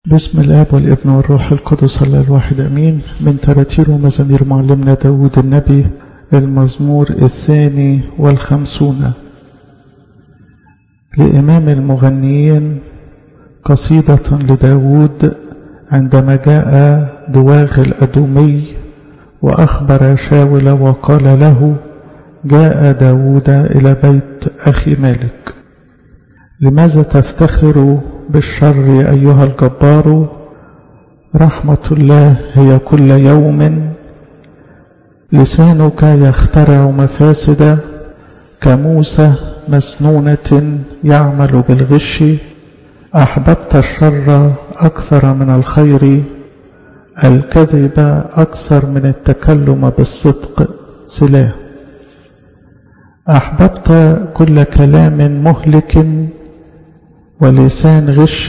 بسم الاب والابن والروح القدس الله الواحد امين من تراتير ومزامير معلمنا داود النبي المزمور الثاني والخمسون لامام المغنيين قصيدة لداود عندما جاء دواغ الأدومي وأخبر شاول وقال له جاء داود إلى بيت أخي مالك لماذا تفتخر بالشر أيها الجبار رحمة الله هي كل يوم لسانك يخترع مفاسد كموسى مسنونة يعمل بالغش أحببت الشر أكثر من الخير الكذب أكثر من التكلم بالصدق سلاه أحببت كل كلام مهلك ولسان غش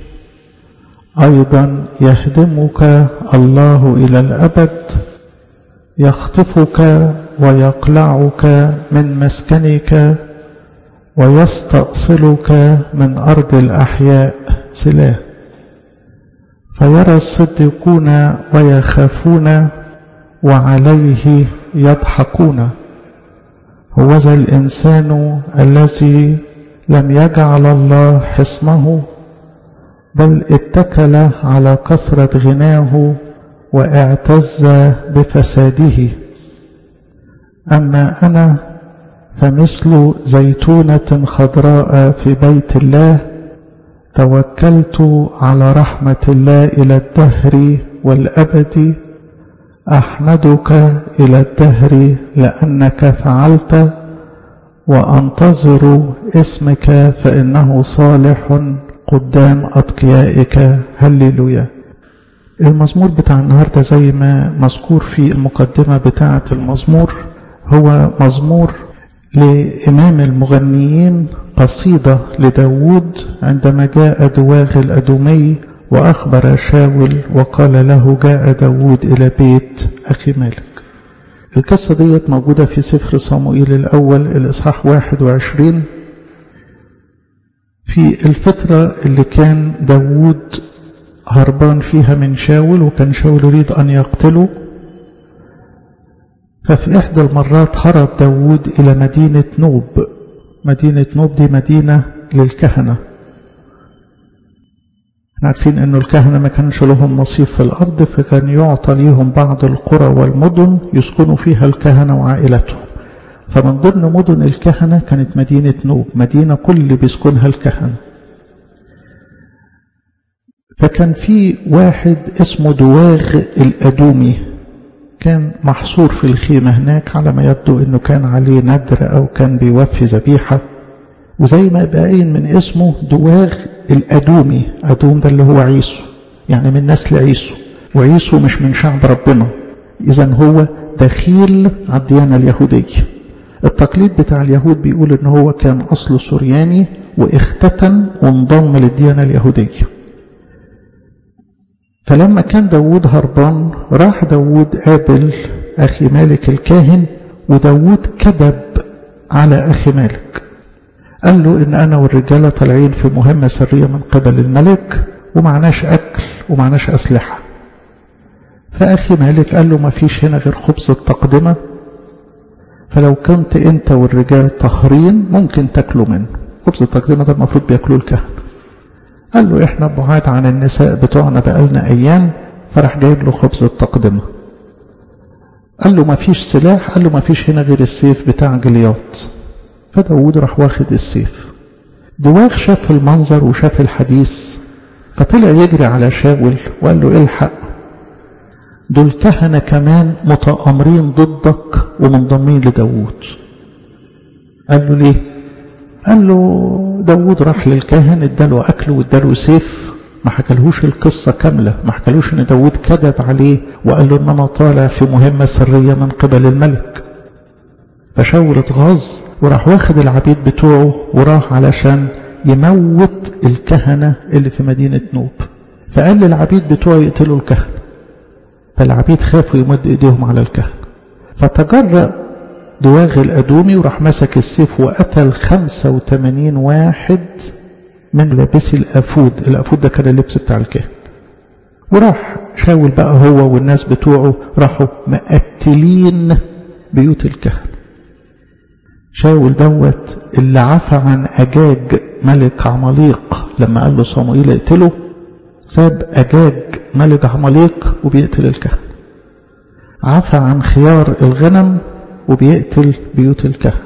أيضا يهدمك الله إلى الأبد يخطفك ويقلعك من مسكنك ويستأصلك من أرض الأحياء سلاه فيرى الصديقون ويخافون وعليه يضحكون هو ذا الإنسان الذي لم يجعل الله حصنه بل اتكل على كثرة غناه واعتز بفساده أما أنا فمثل زيتونة خضراء في بيت الله توكلت على رحمة الله إلى الدهر والأبد أحمدك إلى الدهر لأنك فعلت وأنتظر اسمك فإنه صالح قدام أتقيائك هللويا المزمور بتاع النهاردة زي ما مذكور في المقدمة بتاعة المزمور هو مزمور لإمام المغنيين قصيدة لداود عندما جاء دواغ الأدومي وأخبر شاول وقال له جاء داود إلى بيت أخي مالك القصة ديت موجودة في سفر صموئيل الأول الإصحاح 21 في الفترة اللي كان داود هربان فيها من شاول وكان شاول يريد أن يقتله ففي إحدى المرات هرب داود إلى مدينة نوب مدينة نوب دي مدينة للكهنة احنا عارفين انه الكهنة ما كانش لهم نصيب في الارض فكان يعطى ليهم بعض القرى والمدن يسكنوا فيها الكهنة وعائلتهم فمن ضمن مدن الكهنة كانت مدينة نوب مدينة كل اللي بيسكنها الكهنة فكان في واحد اسمه دواغ الأدومي كان محصور في الخيمة هناك على ما يبدو انه كان عليه ندر او كان بيوفي ذبيحة وزي ما باين من اسمه دواغ الأدومي أدوم ده اللي هو عيسو يعني من نسل عيسو وعيسو مش من شعب ربنا إذا هو دخيل على الديانة اليهودية التقليد بتاع اليهود بيقول إن هو كان أصله سورياني واختتن وانضم للديانة اليهودية فلما كان داود هربان راح داود قابل أخي مالك الكاهن وداود كذب على أخي مالك قال له إن أنا والرجالة طالعين في مهمة سرية من قبل الملك ومعناش أكل ومعناش أسلحة فأخي مالك قال له ما فيش هنا غير خبز التقدمة فلو كنت أنت والرجال طاهرين ممكن تاكلوا منه خبز التقدمة ده المفروض بياكلوه الكهنة قال له إحنا بعاد عن النساء بتوعنا بقالنا أيام فراح جايب له خبز التقدمة قال له ما فيش سلاح قال له ما فيش هنا غير السيف بتاع جلياط فداود راح واخد السيف دواغ شاف المنظر وشاف الحديث فطلع يجري على شاول وقال له الحق دول كهنة كمان متآمرين ضدك ومنضمين لداود قال له ليه قال له داود راح للكاهن اداله أكل واداله سيف ما حكالهوش القصة كاملة ما حكالهوش ان داود كذب عليه وقال له ان انا طالع في مهمة سرية من قبل الملك فشاول اتغاظ وراح واخد العبيد بتوعه وراح علشان يموت الكهنة اللي في مدينة نوب فقال للعبيد بتوعه يقتلوا الكهنة فالعبيد خافوا يمد ايديهم على الكهنة فتجرأ دواغ الأدومي وراح مسك السيف وقتل 85 واحد من لابسي الأفود الأفود ده كان اللبس بتاع الكاهن وراح شاول بقى هو والناس بتوعه راحوا مقتلين بيوت الكهنة شاول دوت اللي عفى عن أجاج ملك عماليق لما قال له صموئيل اقتله ساب أجاج ملك عماليق وبيقتل الكهنة عفى عن خيار الغنم وبيقتل بيوت الكهنة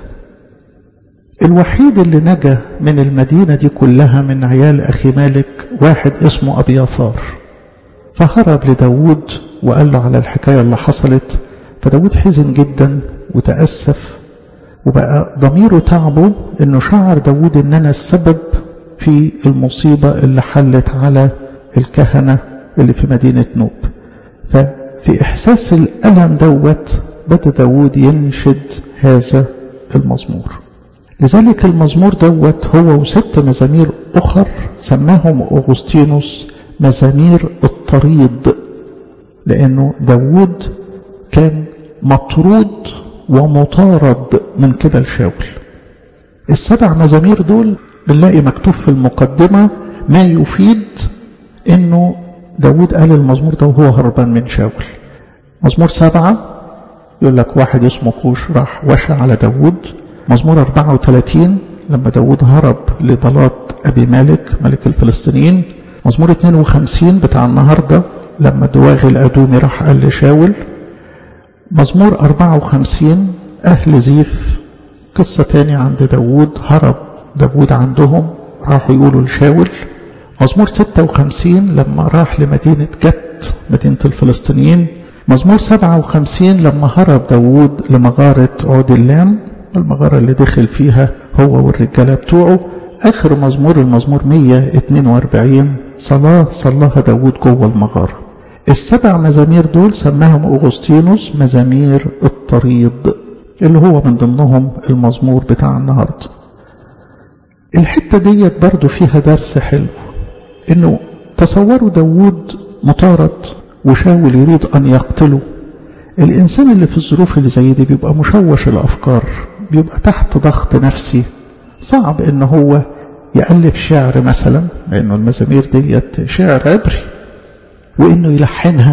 الوحيد اللي نجا من المدينة دي كلها من عيال أخي مالك واحد اسمه أبياثار فهرب لداود وقال له على الحكاية اللي حصلت فداود حزن جدا وتأسف وبقى ضميره تعبه انه شعر داود ان انا السبب في المصيبة اللي حلت على الكهنة اللي في مدينة نوب ففي احساس الالم دوت بدأ داود ينشد هذا المزمور لذلك المزمور دوت هو وست مزامير اخر سماهم اغسطينوس مزامير الطريد لانه داود كان مطرود ومطارد من قبل شاول السبع مزامير دول بنلاقي مكتوب في المقدمة ما يفيد انه داود قال المزمور ده وهو هربان من شاول مزمور سبعة يقول لك واحد اسمه كوش راح وشى على داود مزمور 34 لما داود هرب لبلاط أبي مالك ملك الفلسطينيين مزمور 52 بتاع النهاردة لما دواغي الأدومي راح قال لشاول مزمور 54 أهل زيف قصة تاني عند داود هرب داود عندهم راحوا يقولوا لشاول مزمور 56 لما راح لمدينة جت مدينة الفلسطينيين مزمور 57 لما هرب داود لمغارة عود اللام المغارة اللي دخل فيها هو والرجالة بتوعه آخر مزمور المزمور 142 صلاة صلاها داود جوه المغارة السبع مزامير دول سماهم أغسطينوس مزامير الطريد اللي هو من ضمنهم المزمور بتاع النهاردة الحتة ديت برضو فيها درس حلو انه تصوروا داود مطارد وشاول يريد ان يقتله الانسان اللي في الظروف اللي زي دي بيبقى مشوش الافكار بيبقى تحت ضغط نفسي صعب ان هو يألف شعر مثلا لانه المزامير ديت شعر عبري وانه يلحنها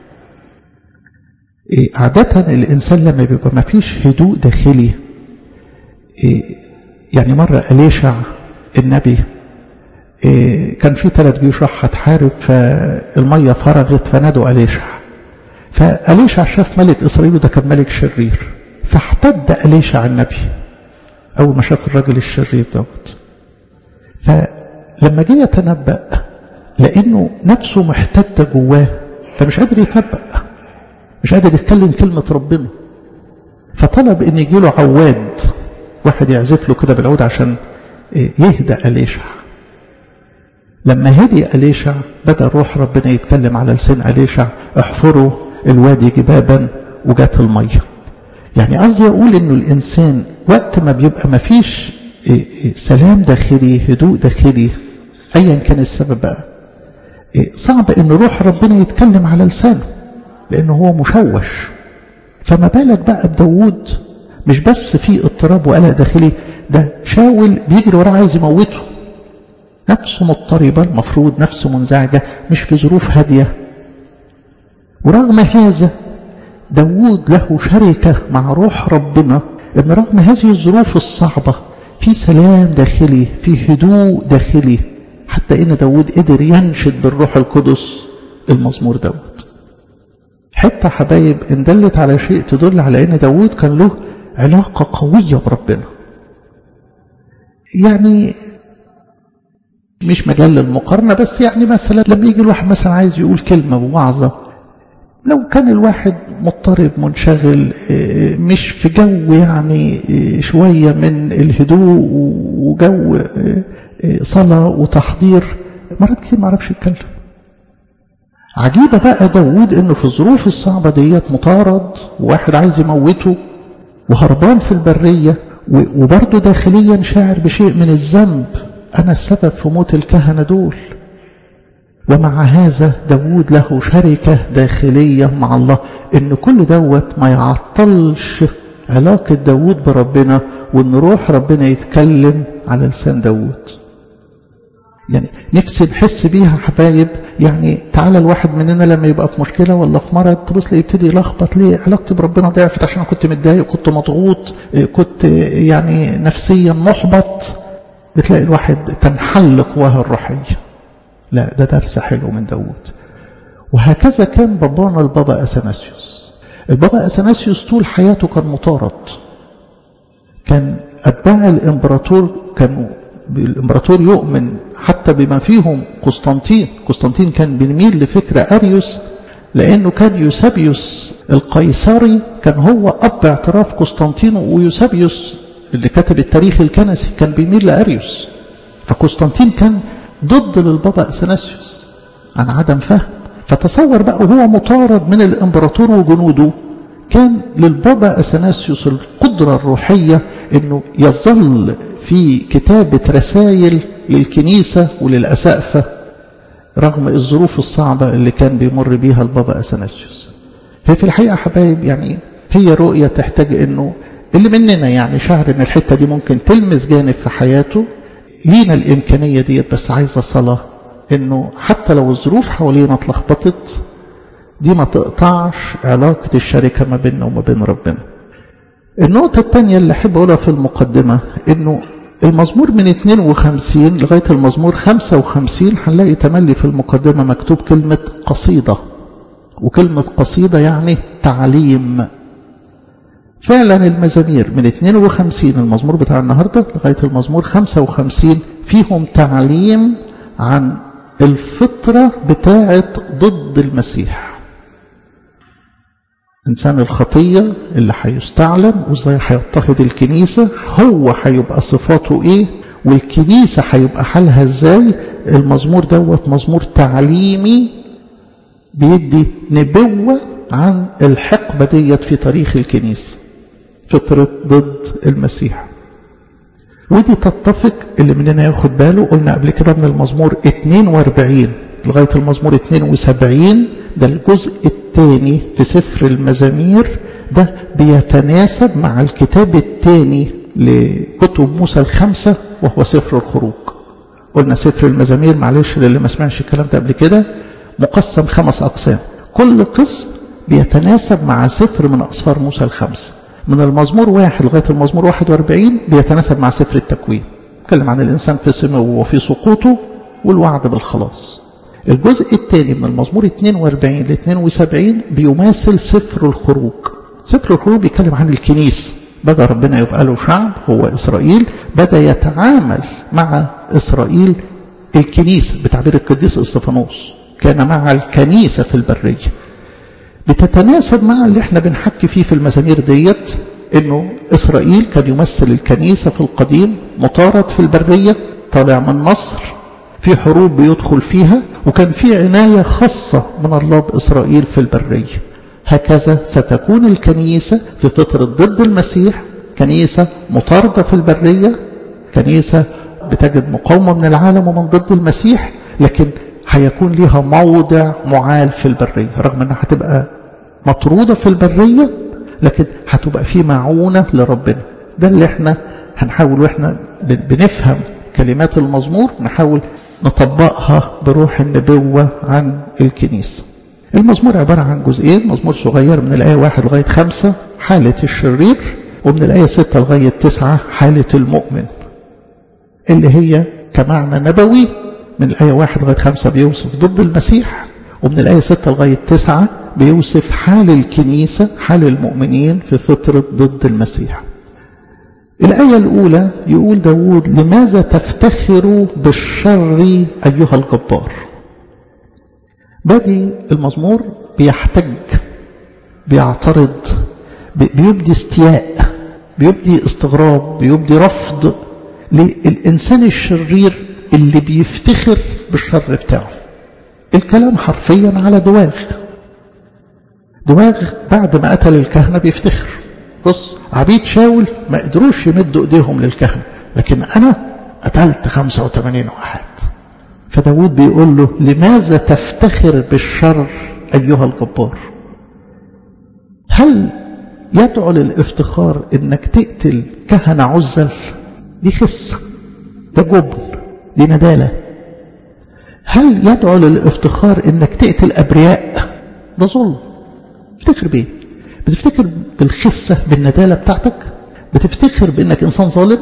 إيه عادة الانسان لما بيبقى ما فيش هدوء داخلي إيه يعني مرة أليشع النبي إيه كان في ثلاث جيوش راح هتحارب فالمية فرغت فنادوا أليشع فأليشع شاف ملك إسرائيل وده كان ملك شرير فاحتد أليشع النبي أول ما شاف الراجل الشرير دوت فلما جه يتنبأ لأنه نفسه محتدة جواه فمش قادر يتنبأ مش قادر يتكلم كلمة ربنا فطلب ان يجي له عواد واحد يعزف له كده بالعود عشان يهدأ أليشع لما هدي أليشع بدأ روح ربنا يتكلم على لسان أليشع احفروا الوادي جبابا وجات المية يعني قصدي أقول إنه الإنسان وقت ما بيبقى ما فيش سلام داخلي هدوء داخلي أيا كان السبب بقى صعب إن روح ربنا يتكلم على لسانه لأنه هو مشوش فما بالك بقى بداود مش بس في اضطراب وقلق داخلي ده شاول بيجري وراه عايز يموته نفسه مضطربة المفروض نفسه منزعجة مش في ظروف هادية ورغم هذا داود له شركة مع روح ربنا ان رغم هذه الظروف الصعبة في سلام داخلي في هدوء داخلي حتى ان داود قدر ينشد بالروح القدس المزمور دوت حتى حبايب ان دلت على شيء تدل على ان داود كان له علاقة قوية بربنا يعني مش مجال للمقارنة بس يعني مثلا لما يجي الواحد مثلا عايز يقول كلمة بوعظة لو كان الواحد مضطرب منشغل مش في جو يعني شوية من الهدوء وجو صلاة وتحضير مرات كتير ما عرفش يتكلم عجيبة بقى داود انه في الظروف الصعبة ديت مطارد وواحد عايز يموته وهربان في البرية وبرضه داخليا شاعر بشيء من الذنب أنا السبب في موت الكهنة دول ومع هذا داود له شركة داخلية مع الله إن كل دوت ما يعطلش علاقة داود بربنا وإن روح ربنا يتكلم على لسان داود يعني نفسي نحس بيها حبايب يعني تعالى الواحد مننا لما يبقى في مشكلة ولا في مرض تبص لي يبتدي يلخبط ليه علاقتي بربنا ضعفت عشان كنت متضايق كنت مضغوط كنت يعني نفسيا محبط بتلاقي الواحد تنحل قواه الروحية لا ده درس حلو من داود وهكذا كان بابانا البابا أثناسيوس البابا أثناسيوس طول حياته كان مطارد كان أتباع الإمبراطور كانوا الإمبراطور يؤمن حتى بما فيهم قسطنطين قسطنطين كان بيميل لفكر أريوس لأنه كان يوسابيوس القيصري كان هو أب اعتراف قسطنطين ويوسابيوس اللي كتب التاريخ الكنسي كان بيميل لأريوس فقسطنطين كان ضد للبابا أثناسيوس عن عدم فهم فتصور بقى وهو مطارد من الإمبراطور وجنوده كان للبابا أثناسيوس القدرة الروحية أنه يظل في كتابة رسائل للكنيسة وللأسقفة رغم الظروف الصعبة اللي كان بيمر بيها البابا أثناسيوس هي في الحقيقة حبايب يعني هي رؤية تحتاج أنه اللي مننا يعني شعر أن الحتة دي ممكن تلمس جانب في حياته لينا الإمكانية ديت بس عايزة صلاة أنه حتى لو الظروف حوالينا اتلخبطت دي ما تقطعش علاقة الشركة ما بيننا وما بين ربنا النقطة الثانية اللي أحب أقولها في المقدمة إنه المزمور من 52 لغاية المزمور 55 هنلاقي تملي في المقدمة مكتوب كلمة قصيدة وكلمة قصيدة يعني تعليم فعلا المزامير من 52 المزمور بتاع النهاردة لغاية المزمور 55 فيهم تعليم عن الفطرة بتاعة ضد المسيح إنسان الخطية اللي هيستعلن وإزاي هيضطهد الكنيسة هو هيبقى صفاته إيه والكنيسة هيبقى حالها إزاي المزمور دوت مزمور تعليمي بيدي نبوة عن الحقبة ديت في تاريخ الكنيسة فطرة ضد المسيح ودي تتفق اللي مننا ياخد باله قلنا قبل كده من المزمور 42 لغاية المزمور 72 ده الجزء الثاني في سفر المزامير ده بيتناسب مع الكتاب الثاني لكتب موسى الخمسة وهو سفر الخروج قلنا سفر المزامير معلش للي ما سمعش الكلام ده قبل كده مقسم خمس أقسام كل قسم بيتناسب مع سفر من أسفار موسى الخمسة من المزمور واحد لغاية المزمور 41 بيتناسب مع سفر التكوين يتكلم عن الإنسان في سمه وفي سقوطه والوعد بالخلاص الجزء الثاني من المزمور 42 ل 72 بيماثل سفر الخروج سفر الخروج بيتكلم عن الكنيسة بدأ ربنا يبقى له شعب هو إسرائيل بدأ يتعامل مع إسرائيل الكنيسة بتعبير القديس استفانوس كان مع الكنيسة في البرية بتتناسب مع اللي احنا بنحكي فيه في المزامير ديت انه اسرائيل كان يمثل الكنيسة في القديم مطارد في البرية طالع من مصر في حروب بيدخل فيها وكان في عناية خاصة من الله بإسرائيل في البرية هكذا ستكون الكنيسة في فترة ضد المسيح كنيسة مطاردة في البرية كنيسة بتجد مقاومة من العالم ومن ضد المسيح لكن هيكون لها موضع معال في البرية رغم انها هتبقى مطرودة في البرية لكن هتبقى في معونة لربنا ده اللي احنا هنحاول واحنا بنفهم كلمات المزمور نحاول نطبقها بروح النبوة عن الكنيسة المزمور عبارة عن جزئين مزمور صغير من الآية واحد لغاية خمسة حالة الشرير ومن الآية ستة لغاية تسعة حالة المؤمن اللي هي كمعنى نبوي من الآية واحد لغاية خمسة بيوصف ضد المسيح ومن الآية ستة لغاية تسعة بيوصف حال الكنيسة حال المؤمنين في فترة ضد المسيح الآية الأولى يقول داود لماذا تفتخر بالشر أيها الجبار بادي المزمور بيحتج بيعترض بيبدي استياء بيبدي استغراب بيبدي رفض للإنسان الشرير اللي بيفتخر بالشر بتاعه الكلام حرفيا على دواغ دواغ بعد ما قتل الكهنة بيفتخر بص عبيد شاول ما قدروش يمدوا ايديهم للكهنة لكن انا قتلت 85 واحد فداود بيقول له لماذا تفتخر بالشر ايها الجبار هل يدعو للافتخار انك تقتل كهنة عزل دي خسة ده جبن دي ندالة هل يدعو للافتخار انك تقتل ابرياء ده ظلم بتفتخر بيه بتفتخر بالخسة بالندالة بتاعتك بتفتخر بانك انسان ظالم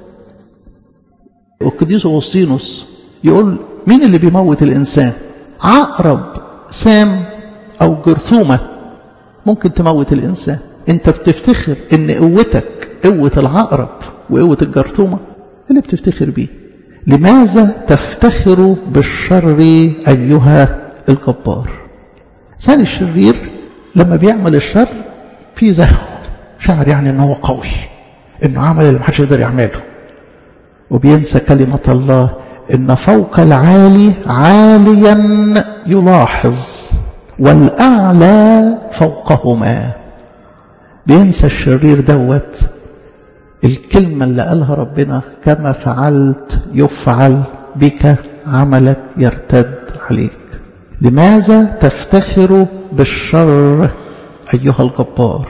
والقديس اغسطينوس يقول مين اللي بيموت الانسان عقرب سام او جرثومة ممكن تموت الانسان انت بتفتخر ان قوتك قوة العقرب وقوة الجرثومة اللي بتفتخر بيه لماذا تفتخر بالشر أيها الجبار ثاني الشرير لما بيعمل الشر في زهو شعر يعني انه هو قوي انه عمل اللي محدش يقدر يعمله وبينسى كلمة الله ان فوق العالي عاليا يلاحظ والأعلى فوقهما بينسى الشرير دوت الكلمة اللي قالها ربنا كما فعلت يفعل بك عملك يرتد عليك لماذا تفتخر بالشر أيها الجبار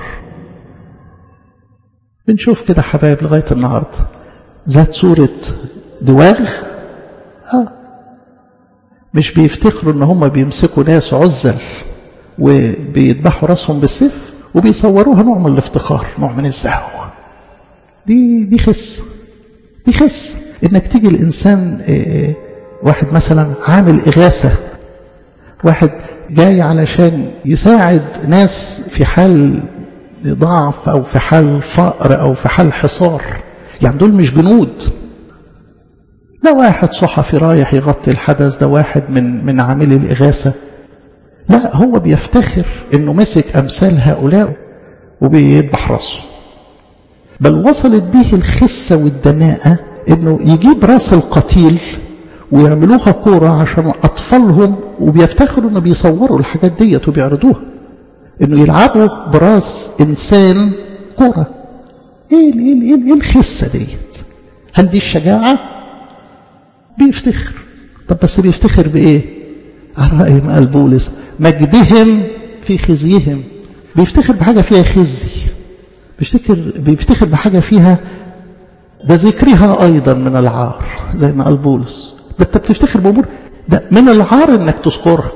بنشوف كده حبايب لغاية النهاردة ذات صورة دواغ آه. مش بيفتخروا ان هم بيمسكوا ناس عزل وبيذبحوا راسهم بالسيف وبيصوروها نوع من الافتخار نوع من الزهو دي دي خس دي خس انك تيجي الانسان واحد مثلا عامل اغاثه واحد جاي علشان يساعد ناس في حال ضعف او في حال فقر او في حال حصار يعني دول مش جنود ده واحد صحفي رايح يغطي الحدث ده واحد من من عاملي الاغاثه لا هو بيفتخر انه مسك امثال هؤلاء وبيذبح راسه بل وصلت به الخسة والدناءة انه يجيب راس القتيل ويعملوها كورة عشان اطفالهم وبيفتخروا انه بيصوروا الحاجات ديت وبيعرضوها انه يلعبوا براس انسان كورة ايه ايه ايه, إيه الخسة ديت هل دي الشجاعة بيفتخر طب بس بيفتخر بايه على رأي ما قال بولس مجدهم في خزيهم بيفتخر بحاجة فيها خزي بيفتكر بيفتخر بحاجة فيها ده ذكرها أيضا من العار زي ما قال بولس ده أنت بتفتخر بأمور ده من العار إنك تذكرها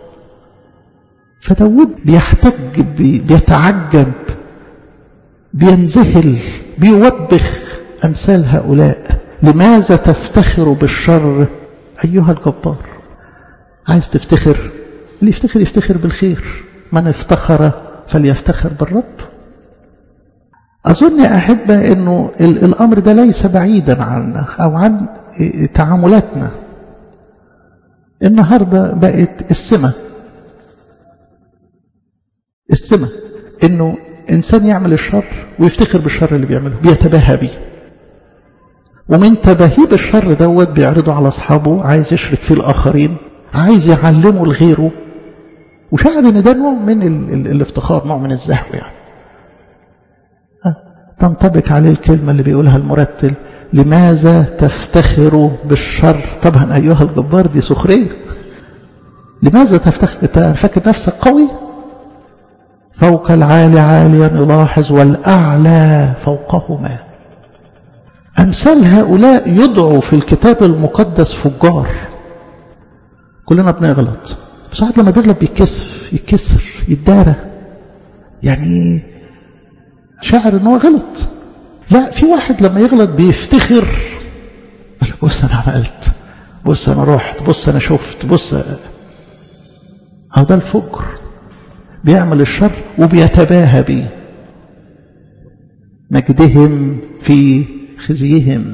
فداود بيحتج بي بيتعجب بينذهل بيوبخ أمثال هؤلاء لماذا تفتخر بالشر أيها الجبار عايز تفتخر اللي يفتخر يفتخر بالخير من افتخر فليفتخر بالرب أظن يا أحبة أنه الأمر ده ليس بعيدا عنا أو عن تعاملاتنا النهاردة بقت السمة السمة أنه إنسان يعمل الشر ويفتخر بالشر اللي بيعمله بيتباهى بيه ومن تباهيه بالشر دوت بيعرضه على أصحابه عايز يشرك فيه الآخرين عايز يعلمه لغيره وشعر ان ده نوع من ال ال الافتخار نوع من الزهو يعني تنطبق عليه الكلمة اللي بيقولها المرتل لماذا تفتخر بالشر طبعا أيها الجبار دي سخرية لماذا تفتخر انت فاكر نفسك قوي فوق العالي عاليا يلاحظ والأعلى فوقهما أمثال هؤلاء يدعوا في الكتاب المقدس فجار كلنا بنغلط بس واحد لما بيغلط بيتكسف يتكسر يتدارى يعني شاعر ان هو غلط لا في واحد لما يغلط بيفتخر بص انا عملت بص انا رحت بص انا شفت بص أو ده الفجر بيعمل الشر وبيتباهى بيه مجدهم في خزيهم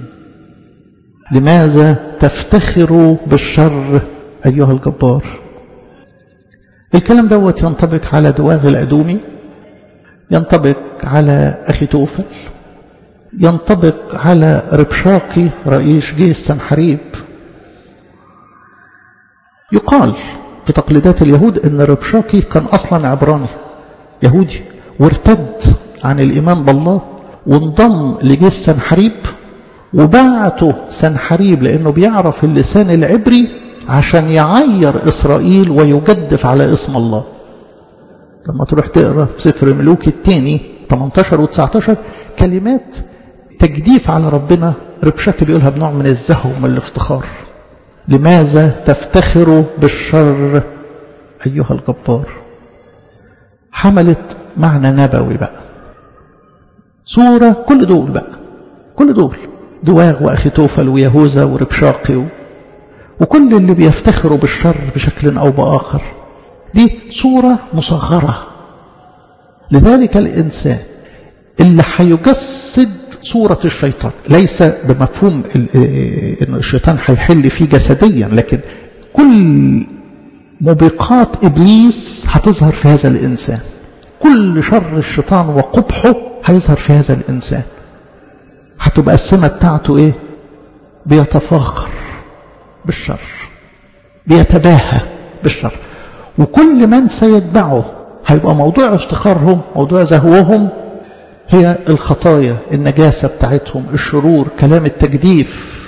لماذا تفتخر بالشر أيها الجبار الكلام دوت ينطبق على دواغ العدومي ينطبق على أخي توفل ينطبق على ربشاقي رئيس جيش سنحريب يقال في تقليدات اليهود ان ربشاقي كان اصلا عبراني يهودي وارتد عن الايمان بالله وانضم لجيش سنحريب وبعته سنحريب لانه بيعرف اللسان العبري عشان يعير اسرائيل ويجدف على اسم الله لما تروح تقرا في سفر ملوك الثاني 18 و19 كلمات تجديف على ربنا ربشاكي بيقولها بنوع من الزهو ومن الافتخار لماذا تفتخر بالشر أيها الجبار حملت معنى نبوي بقى صورة كل دول بقى كل دول دواغ وأخي توفل ويهوذا وربشاقي و... وكل اللي بيفتخروا بالشر بشكل أو بآخر دي صورة مصغرة لذلك الإنسان اللي هيجسد صورة الشيطان ليس بمفهوم أن الشيطان هيحل فيه جسديا لكن كل موبقات إبليس هتظهر في هذا الإنسان كل شر الشيطان وقبحه هيظهر في هذا الإنسان هتبقى السمة بتاعته إيه بيتفاخر بالشر بيتباهى بالشر وكل من سيتبعه هيبقى موضوع افتخارهم موضوع زهوهم هي الخطايا النجاسة بتاعتهم الشرور كلام التجديف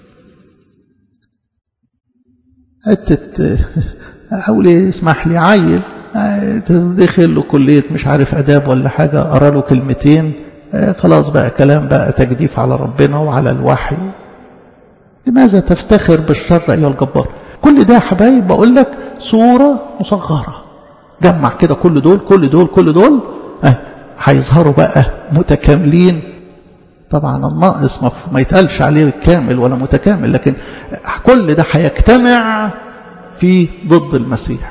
حتة أقول اسمح لي عيل دخل له كلية مش عارف أداب ولا حاجة قرا له كلمتين خلاص بقى كلام بقى تجديف على ربنا وعلى الوحي لماذا تفتخر بالشر أيها الجبار كل ده يا حبايب بقول لك صورة مصغرة جمع كده كل دول كل دول كل دول هيظهروا بقى متكاملين طبعا الناقص ما يتقالش عليه كامل ولا متكامل لكن كل ده هيجتمع في ضد المسيح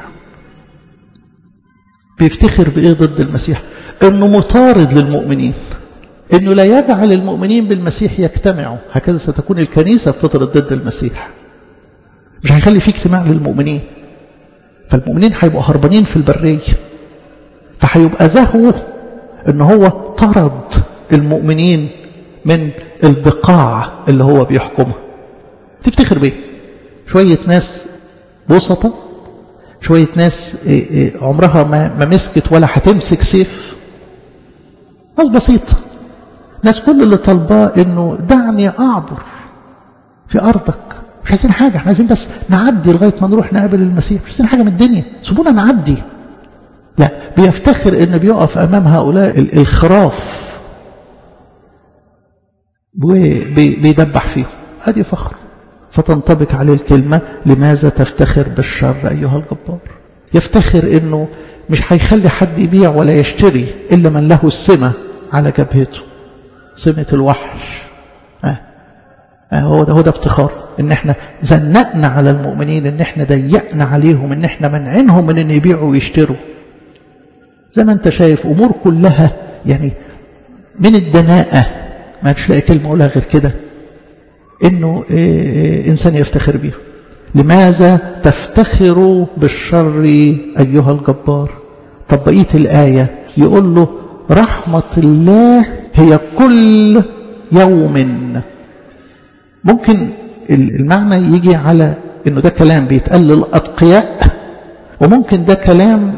بيفتخر بإيه ضد المسيح انه مطارد للمؤمنين انه لا يجعل المؤمنين بالمسيح يجتمعوا هكذا ستكون الكنيسة في فترة ضد المسيح مش هيخلي فيه اجتماع للمؤمنين فالمؤمنين هيبقوا هربانين في البرية فهيبقى زهو ان هو طرد المؤمنين من البقاع اللي هو بيحكمها تفتخر بيه شوية ناس بسطة شوية ناس عمرها ما, ما مسكت ولا هتمسك سيف ناس بسيطة ناس كل اللي طالباه انه دعني اعبر في ارضك مش عايزين حاجة احنا عايزين بس نعدي لغاية ما نروح نقابل المسيح مش عايزين حاجة من الدنيا سيبونا نعدي لا بيفتخر انه بيقف امام هؤلاء الخراف وبيدبح فيهم ادي فخر فتنطبق عليه الكلمة لماذا تفتخر بالشر أيها الجبار يفتخر أنه مش هيخلي حد يبيع ولا يشتري إلا من له السمة على جبهته سمة الوحش آه. آه هو ده هو ده افتخار ان احنا زنقنا على المؤمنين ان احنا ضيقنا عليهم ان احنا منعنهم من ان يبيعوا ويشتروا زي ما انت شايف امور كلها يعني من الدناءة ما تلاقي كلمة اقولها غير كده انه إيه انسان يفتخر به لماذا تفتخر بالشر ايها الجبار طب بقيه الايه يقول له رحمه الله هي كل يوم ممكن المعنى يجي على انه ده كلام بيتقال للاتقياء وممكن ده كلام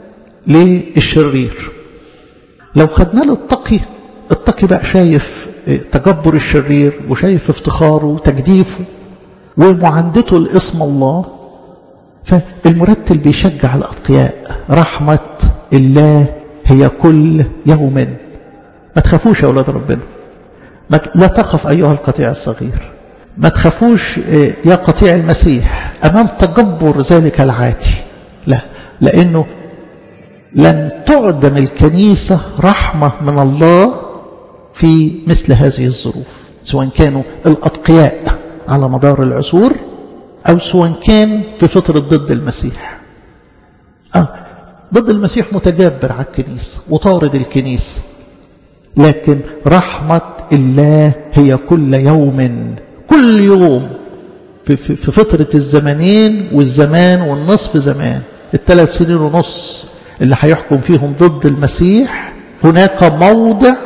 للشرير لو خدنا له التقي التقي بقى شايف تجبر الشرير وشايف افتخاره وتجديفه ومعاندته لاسم الله فالمرتل بيشجع الأتقياء رحمة الله هي كل يوم ما تخافوش يا أولاد ربنا ما لا تخف أيها القطيع الصغير ما تخافوش يا قطيع المسيح أمام تجبر ذلك العاتي لا لأنه لن تعدم الكنيسة رحمة من الله في مثل هذه الظروف سواء كانوا الأتقياء على مدار العصور أو سواء كان في فترة ضد المسيح آه ضد المسيح متجبر على الكنيسة وطارد الكنيسة لكن رحمة الله هي كل يوم كل يوم في, في, في فترة الزمانين والزمان والنصف زمان الثلاث سنين ونص اللي هيحكم فيهم ضد المسيح هناك موضع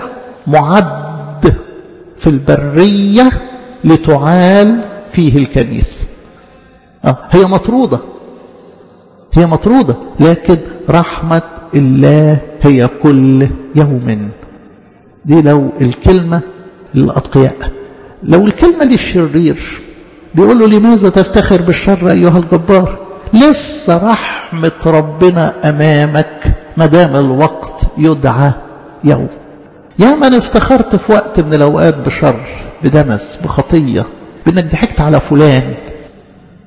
معد في البرية لتعال فيه الكنيسة آه هي مطرودة هي مطرودة لكن رحمة الله هي كل يوم دي لو الكلمة للأتقياء لو الكلمة للشرير بيقول له لماذا تفتخر بالشر أيها الجبار لسه رحمة ربنا أمامك مدام الوقت يدعى يوم يا من افتخرت في وقت من الأوقات بشر بدنس بخطية بأنك ضحكت على فلان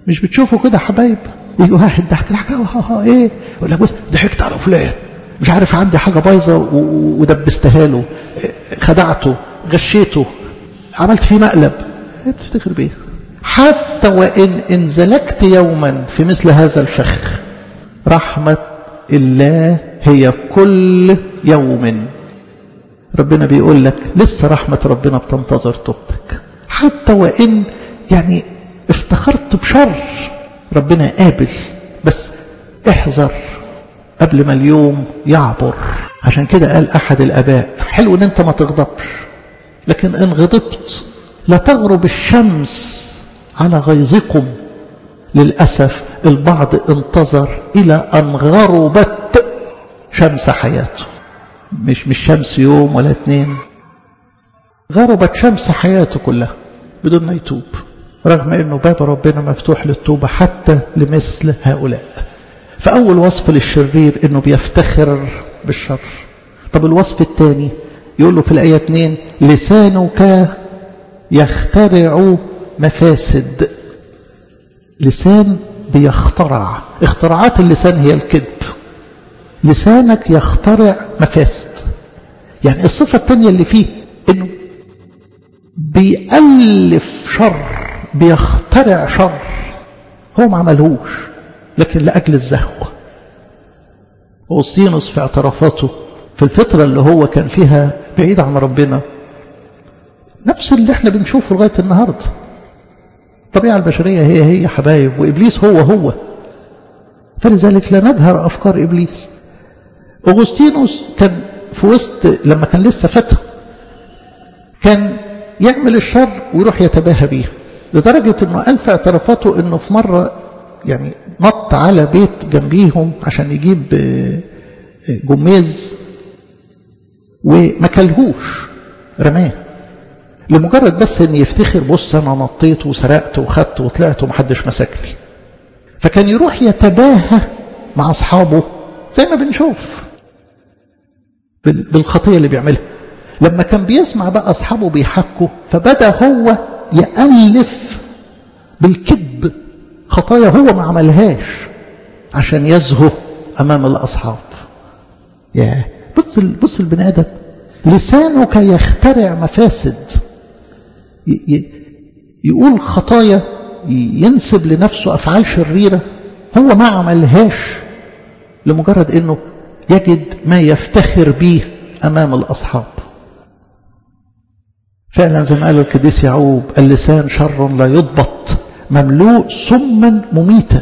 مش بتشوفوا كده حبايب يجي واحد ضحك ضحك ايه يقول لك بص ضحكت على فلان مش عارف عندي حاجه بايظه ودبستها له خدعته غشيته عملت فيه مقلب ايه بتفتكر بيه حتى وان انزلكت يوما في مثل هذا الفخ رحمه الله هي كل يوم ربنا بيقول لك لسه رحمه ربنا بتنتظر توبتك حتى وان يعني افتخرت بشر ربنا قابل بس احذر قبل ما اليوم يعبر عشان كده قال أحد الأباء حلو ان انت ما تغضبش لكن ان غضبت لا تغرب الشمس على غيظكم للأسف البعض انتظر إلى أن غربت شمس حياته مش مش شمس يوم ولا اتنين غربت شمس حياته كلها بدون ما يتوب رغم أنه باب ربنا مفتوح للتوبة حتى لمثل هؤلاء فأول وصف للشرير أنه بيفتخر بالشر طب الوصف الثاني يقول له في الآية 2 لسانك يخترع مفاسد لسان بيخترع اختراعات اللسان هي الكذب لسانك يخترع مفاسد يعني الصفة الثانية اللي فيه انه بيألف شر بيخترع شر هو ما عملهوش لكن لأجل الزهو أوسطينوس في اعترافاته في الفترة اللي هو كان فيها بعيد عن ربنا نفس اللي احنا بنشوفه لغاية النهاردة الطبيعة البشرية هي هي حبايب وإبليس هو هو فلذلك لا نجهر أفكار إبليس أغسطينوس كان في وسط لما كان لسه فتى كان يعمل الشر ويروح يتباهى بيه لدرجة أنه قال في اعترافاته أنه في مرة يعني نط على بيت جنبيهم عشان يجيب جميز وما كلهوش رماه لمجرد بس ان يفتخر بص انا نطيت وسرقت وخدت وطلعت ومحدش مسكني فكان يروح يتباهى مع اصحابه زي ما بنشوف بالخطيه اللي بيعملها لما كان بيسمع بقى اصحابه بيحكوا فبدا هو يالف بالكذب خطايا هو ما عملهاش عشان يزهو امام الاصحاب يا بص بص البني ادم لسانك يخترع مفاسد يقول خطايا ينسب لنفسه افعال شريره هو ما عملهاش لمجرد انه يجد ما يفتخر به امام الاصحاب فعلا زي ما قال القديس يعقوب اللسان شر لا يضبط مملوء سما مميتا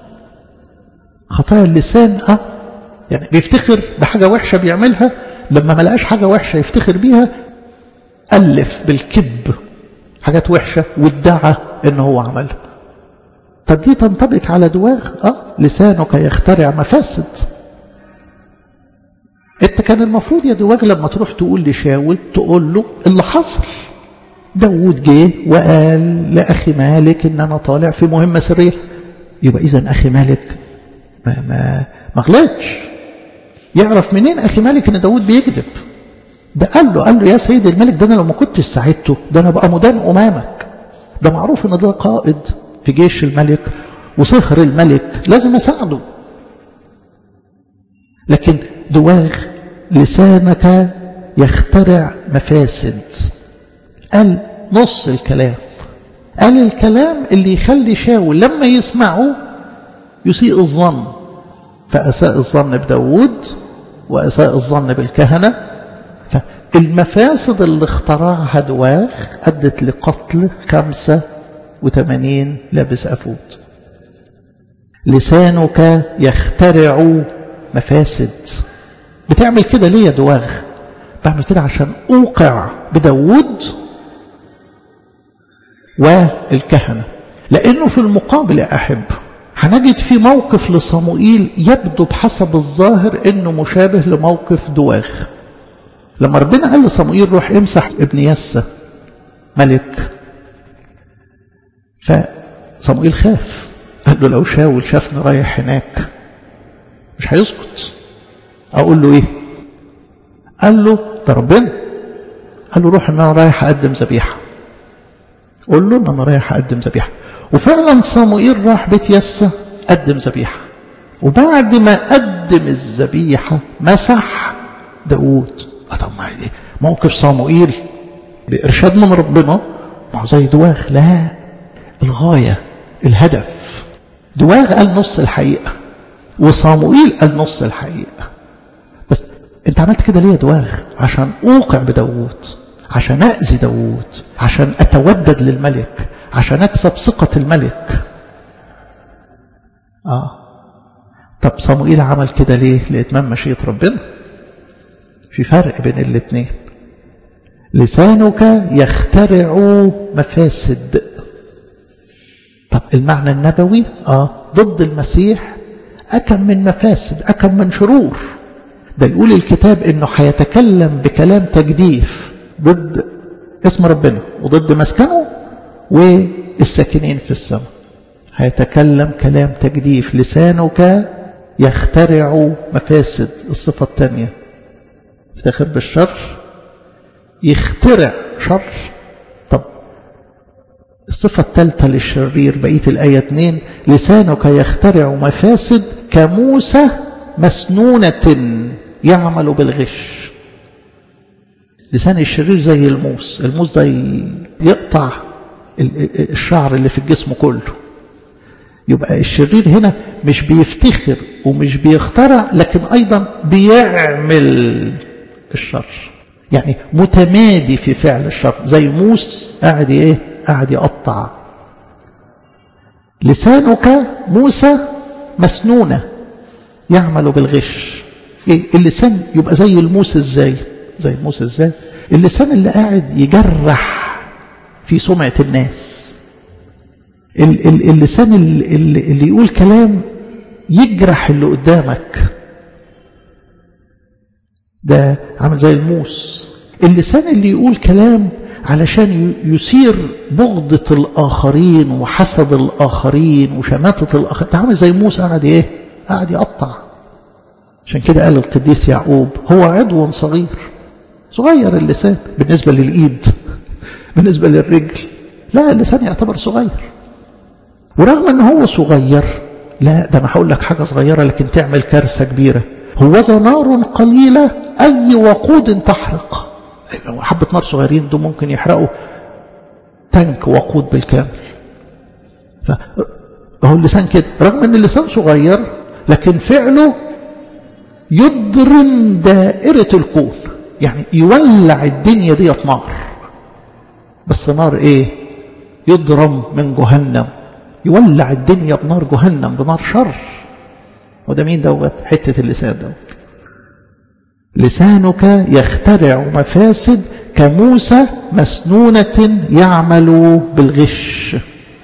خطايا اللسان اه يعني بيفتخر بحاجه وحشه بيعملها لما ما لقاش حاجه وحشه يفتخر بيها الف بالكذب حاجات وحشه وادعى ان هو عملها طب دي تنطبق على دواغ اه لسانك يخترع مفاسد انت كان المفروض يا دواغ لما تروح تقول لشاول تقول له اللي حصل داود جه وقال لأخي مالك إن أنا طالع في مهمة سرية يبقى إذا أخي مالك ما, ما, ما غلطش يعرف منين أخي مالك إن داود بيكذب ده قال له قال له يا سيد الملك ده أنا لو ما كنتش ساعدته ده أنا بقى مدان أمامك ده معروف إن ده قائد في جيش الملك وصهر الملك لازم أساعده لكن دواغ لسانك يخترع مفاسد قال نص الكلام قال الكلام اللي يخلي شاول لما يسمعه يسيء الظن فأساء الظن بداود وأساء الظن بالكهنة فالمفاسد اللي اخترعها دواغ أدت لقتل خمسة وثمانين لابس أفود لسانك يخترع مفاسد بتعمل كده ليه يا دواغ بعمل كده عشان أوقع بداود والكهنة لأنه في المقابل يا أحب هنجد في موقف لصموئيل يبدو بحسب الظاهر أنه مشابه لموقف دواغ لما ربنا قال لصموئيل روح امسح ابن يسى ملك فصموئيل خاف قال له لو شاول شافني رايح هناك مش هيسكت اقول له ايه قال له ده ربنا قال له روح ان انا رايح اقدم ذبيحه قول له ان انا رايح اقدم ذبيحه وفعلا صموئيل راح بيت يسى قدم ذبيحة وبعد ما قدم الذبيحة مسح داود طب ما موقف صموئيل بإرشاد من ربنا ما هو زي دواغ لا الغاية الهدف دواغ قال نص الحقيقة وصاموئيل قال نص الحقيقة بس انت عملت كده ليه يا دواغ عشان اوقع بداوود عشان اذي داوود عشان اتودد للملك عشان اكسب ثقة الملك اه طب صموئيل عمل كده ليه لاتمام مشيئة ربنا في فرق بين الاثنين لسانك يخترع مفاسد طب المعنى النبوي اه ضد المسيح أكم من مفاسد أكم من شرور ده يقول الكتاب انه هيتكلم بكلام تجديف ضد اسم ربنا وضد مسكنه والساكنين في السماء هيتكلم كلام تجديف لسانك يخترع مفاسد الصفة الثانية افتخر بالشر يخترع شر طب الصفة الثالثة للشرير بقية الآية 2 لسانك يخترع مفاسد كموسى مسنونة يعمل بالغش لسان الشرير زي الموس الموس ده يقطع الشعر اللي في الجسم كله يبقى الشرير هنا مش بيفتخر ومش بيخترع لكن أيضا بيعمل الشر يعني متمادي في فعل الشر زي موس قاعد ايه قاعد يقطع لسانك موسى مسنونة يعمل بالغش إيه اللسان يبقى زي الموس ازاي زي الموس ازاي اللسان اللي قاعد يجرح في سمعة الناس اللسان اللي, اللي يقول كلام يجرح اللي قدامك ده عامل زي الموس اللسان اللي يقول كلام علشان يثير بغضة الآخرين وحسد الآخرين وشماتة الآخرين ده عامل زي موسى قاعد إيه قاعد يقطع عشان كده قال القديس يعقوب هو عضو صغير صغير اللسان بالنسبة للإيد بالنسبة للرجل لا اللسان يعتبر صغير ورغم ان هو صغير لا ده انا هقول لك حاجة صغيرة لكن تعمل كارثة كبيرة هو نار قليلة أي وقود تحرق حبة نار صغيرين دول ممكن يحرقوا تانك وقود بالكامل فهو اللسان كده رغم ان اللسان صغير لكن فعله يضرم دائرة الكون يعني يولع الدنيا ديت نار بس نار ايه يضرم من جهنم يولع الدنيا بنار جهنم بنار شر وده مين دوت حتة اللسان دوت لسانك يخترع مفاسد كموسى مسنونة يعمل بالغش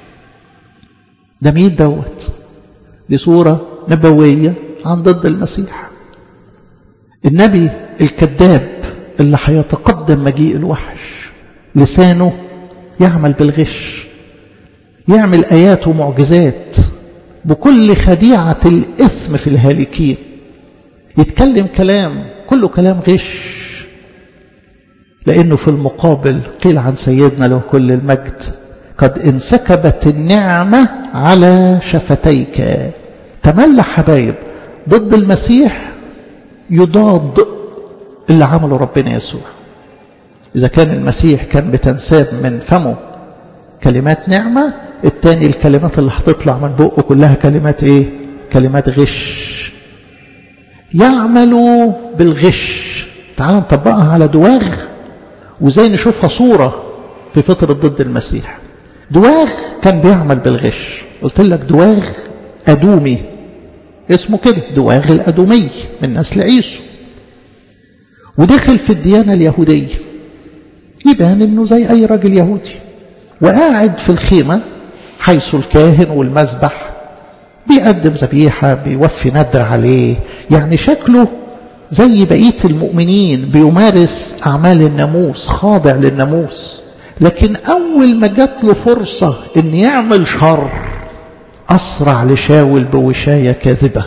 ده مين دوت دي صورة نبوية عن ضد المسيح النبي الكذاب اللي هيتقدم مجيء الوحش لسانه يعمل بالغش يعمل آيات ومعجزات بكل خديعة الإثم في الهالكين يتكلم كلام كله كلام غش لأنه في المقابل قيل عن سيدنا له كل المجد قد انسكبت النعمة على شفتيك تملى حبايب ضد المسيح يضاد اللي عمله ربنا يسوع إذا كان المسيح كان بتنساب من فمه كلمات نعمة التاني الكلمات اللي هتطلع من بقه كلها كلمات ايه كلمات غش يعملوا بالغش تعال نطبقها على دواغ وزي نشوفها صورة في فترة ضد المسيح دواغ كان بيعمل بالغش قلت لك دواغ أدومي اسمه كده دواغ الأدومي من نسل عيسو ودخل في الديانة اليهودية يبان انه زي اي راجل يهودي وقاعد في الخيمة حيث الكاهن والمذبح بيقدم ذبيحة بيوفي ندر عليه يعني شكله زي بقية المؤمنين بيمارس أعمال الناموس خاضع للناموس لكن أول ما جات له فرصة إن يعمل شر أسرع لشاول بوشاية كاذبة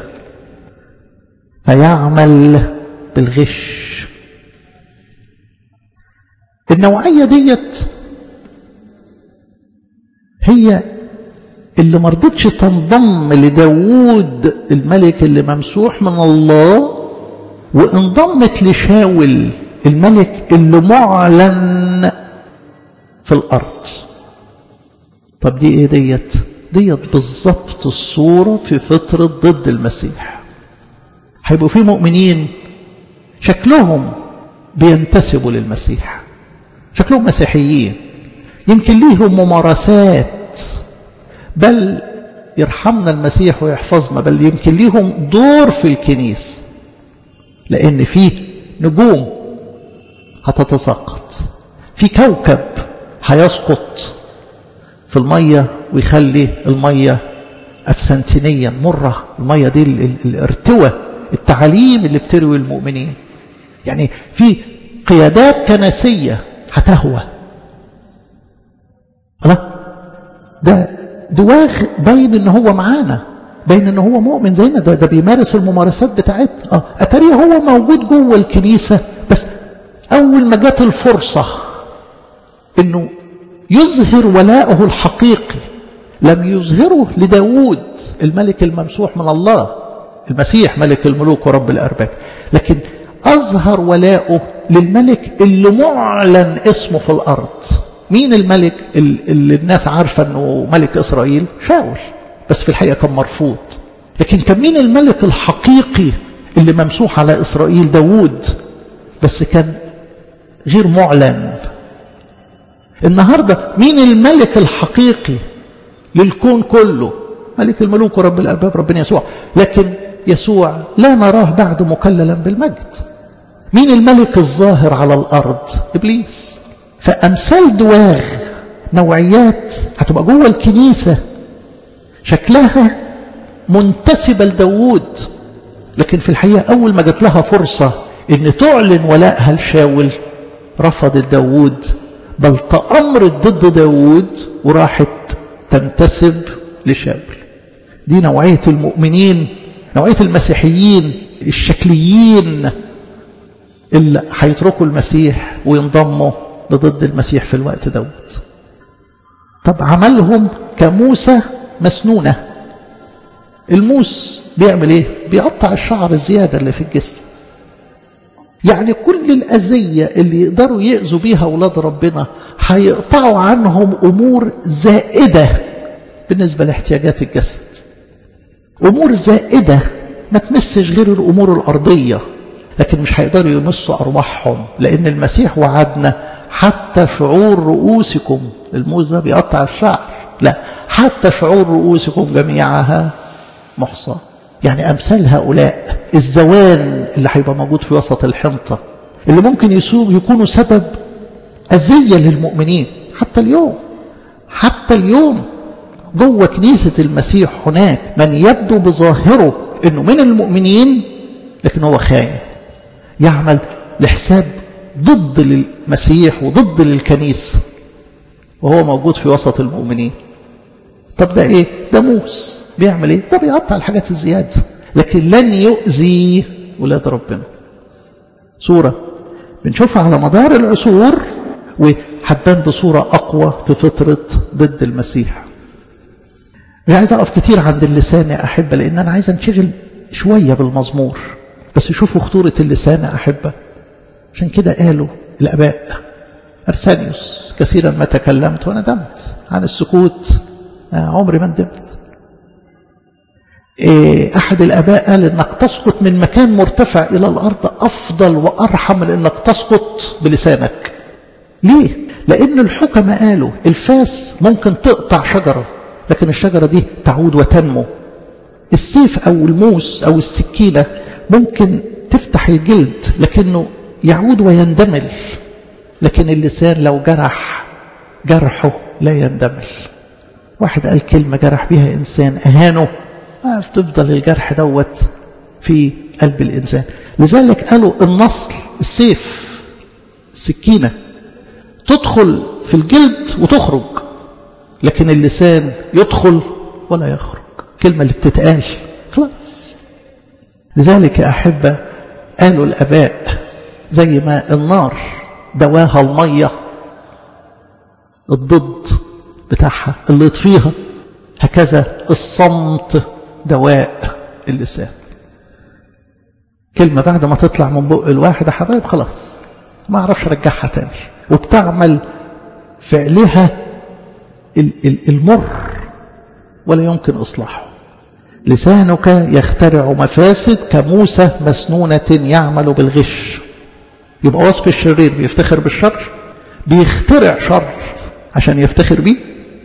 فيعمل بالغش النوعية ديت هي اللي مرضتش تنضم لداود الملك اللي ممسوح من الله وانضمت لشاول الملك اللي معلن في الأرض طب دي ايه ديت ديت بالظبط الصورة في فترة ضد المسيح هيبقوا في مؤمنين شكلهم بينتسبوا للمسيح شكلهم مسيحيين يمكن ليهم ممارسات بل يرحمنا المسيح ويحفظنا بل يمكن ليهم دور في الكنيسة لأن في نجوم هتتساقط في كوكب هيسقط في المية ويخلي المية أفسنتينيا مرة المية دي الارتوى التعاليم اللي بتروي المؤمنين يعني في قيادات كنسية هتهوى الله ده دواغ باين ان هو معانا باين ان هو مؤمن زينا ده, ده بيمارس الممارسات بتاعتنا اه اتاريه هو موجود جوه الكنيسة بس اول ما جت الفرصة انه يظهر ولاءه الحقيقي لم يظهره لداود الملك الممسوح من الله المسيح ملك الملوك ورب الأرباب لكن أظهر ولاءه للملك اللي معلن اسمه في الأرض مين الملك اللي الناس عارفة أنه ملك إسرائيل شاول بس في الحقيقة كان مرفوض لكن كان مين الملك الحقيقي اللي ممسوح على إسرائيل داود بس كان غير معلن النهاردة مين الملك الحقيقي للكون كله ملك الملوك ورب الأرباب ربنا يسوع لكن يسوع لا نراه بعد مكللا بالمجد مين الملك الظاهر على الأرض إبليس فأمثال دواغ نوعيات هتبقى جوه الكنيسة شكلها منتسبة لداود لكن في الحقيقة أول ما جات لها فرصة أن تعلن ولائها لشاول رفضت داود بل تأمرت ضد داود وراحت تنتسب لشاول دي نوعية المؤمنين نوعية المسيحيين الشكليين اللي هيتركوا المسيح وينضموا لضد المسيح في الوقت دوت طب عملهم كموسى مسنونة الموس بيعمل ايه بيقطع الشعر الزيادة اللي في الجسم يعني كل الأذية اللي يقدروا يأذوا بيها أولاد ربنا هيقطعوا عنهم أمور زائدة بالنسبة لاحتياجات الجسد أمور زائدة ما تمسش غير الأمور الأرضية لكن مش هيقدروا يمسوا أرواحهم لأن المسيح وعدنا حتى شعور رؤوسكم الموز ده بيقطع الشعر لا حتى شعور رؤوسكم جميعها محصى يعني أمثال هؤلاء الزوان اللي هيبقى موجود في وسط الحنطة اللي ممكن يسوق يكونوا سبب أذية للمؤمنين حتى اليوم حتى اليوم جوه كنيسة المسيح هناك من يبدو بظاهره انه من المؤمنين لكن هو خاين يعمل لحساب ضد للمسيح وضد للكنيسة وهو موجود في وسط المؤمنين طب ده ايه ده موس بيعمل ايه ده بيقطع الحاجات الزيادة لكن لن يؤذي ولاد ربنا صورة بنشوفها على مدار العصور وهتبان بصورة أقوى في فترة ضد المسيح مش عايز أقف كتير عند اللسان يا أحبة لأن أنا عايز أنشغل شوية بالمزمور بس شوفوا خطورة اللسان يا أحبة عشان كده قالوا الآباء أرسانيوس كثيرا ما تكلمت وندمت عن السكوت عمري ما ندمت إيه أحد الآباء قال إنك تسقط من مكان مرتفع إلى الأرض أفضل وأرحم من إنك تسقط بلسانك ليه؟ لأن الحكماء قالوا الفاس ممكن تقطع شجرة لكن الشجرة دي تعود وتنمو السيف أو الموس أو السكينة ممكن تفتح الجلد لكنه يعود ويندمل لكن اللسان لو جرح جرحه لا يندمل واحد قال كلمة جرح بها إنسان أهانه ما تفضل الجرح دوت في قلب الإنسان لذلك قالوا النصل السيف السكينة تدخل في الجلد وتخرج لكن اللسان يدخل ولا يخرج كلمة اللي بتتقال خلاص لذلك يا أحبة قالوا الأباء زي ما النار دواها المية الضد بتاعها اللي يطفيها هكذا الصمت دواء اللسان كلمة بعد ما تطلع من بق الواحد يا حبايب خلاص ما اعرفش ارجعها تاني وبتعمل فعلها المر ولا يمكن اصلاحه لسانك يخترع مفاسد كموسى مسنونة يعمل بالغش يبقى وصف الشرير بيفتخر بالشر بيخترع شر عشان يفتخر بيه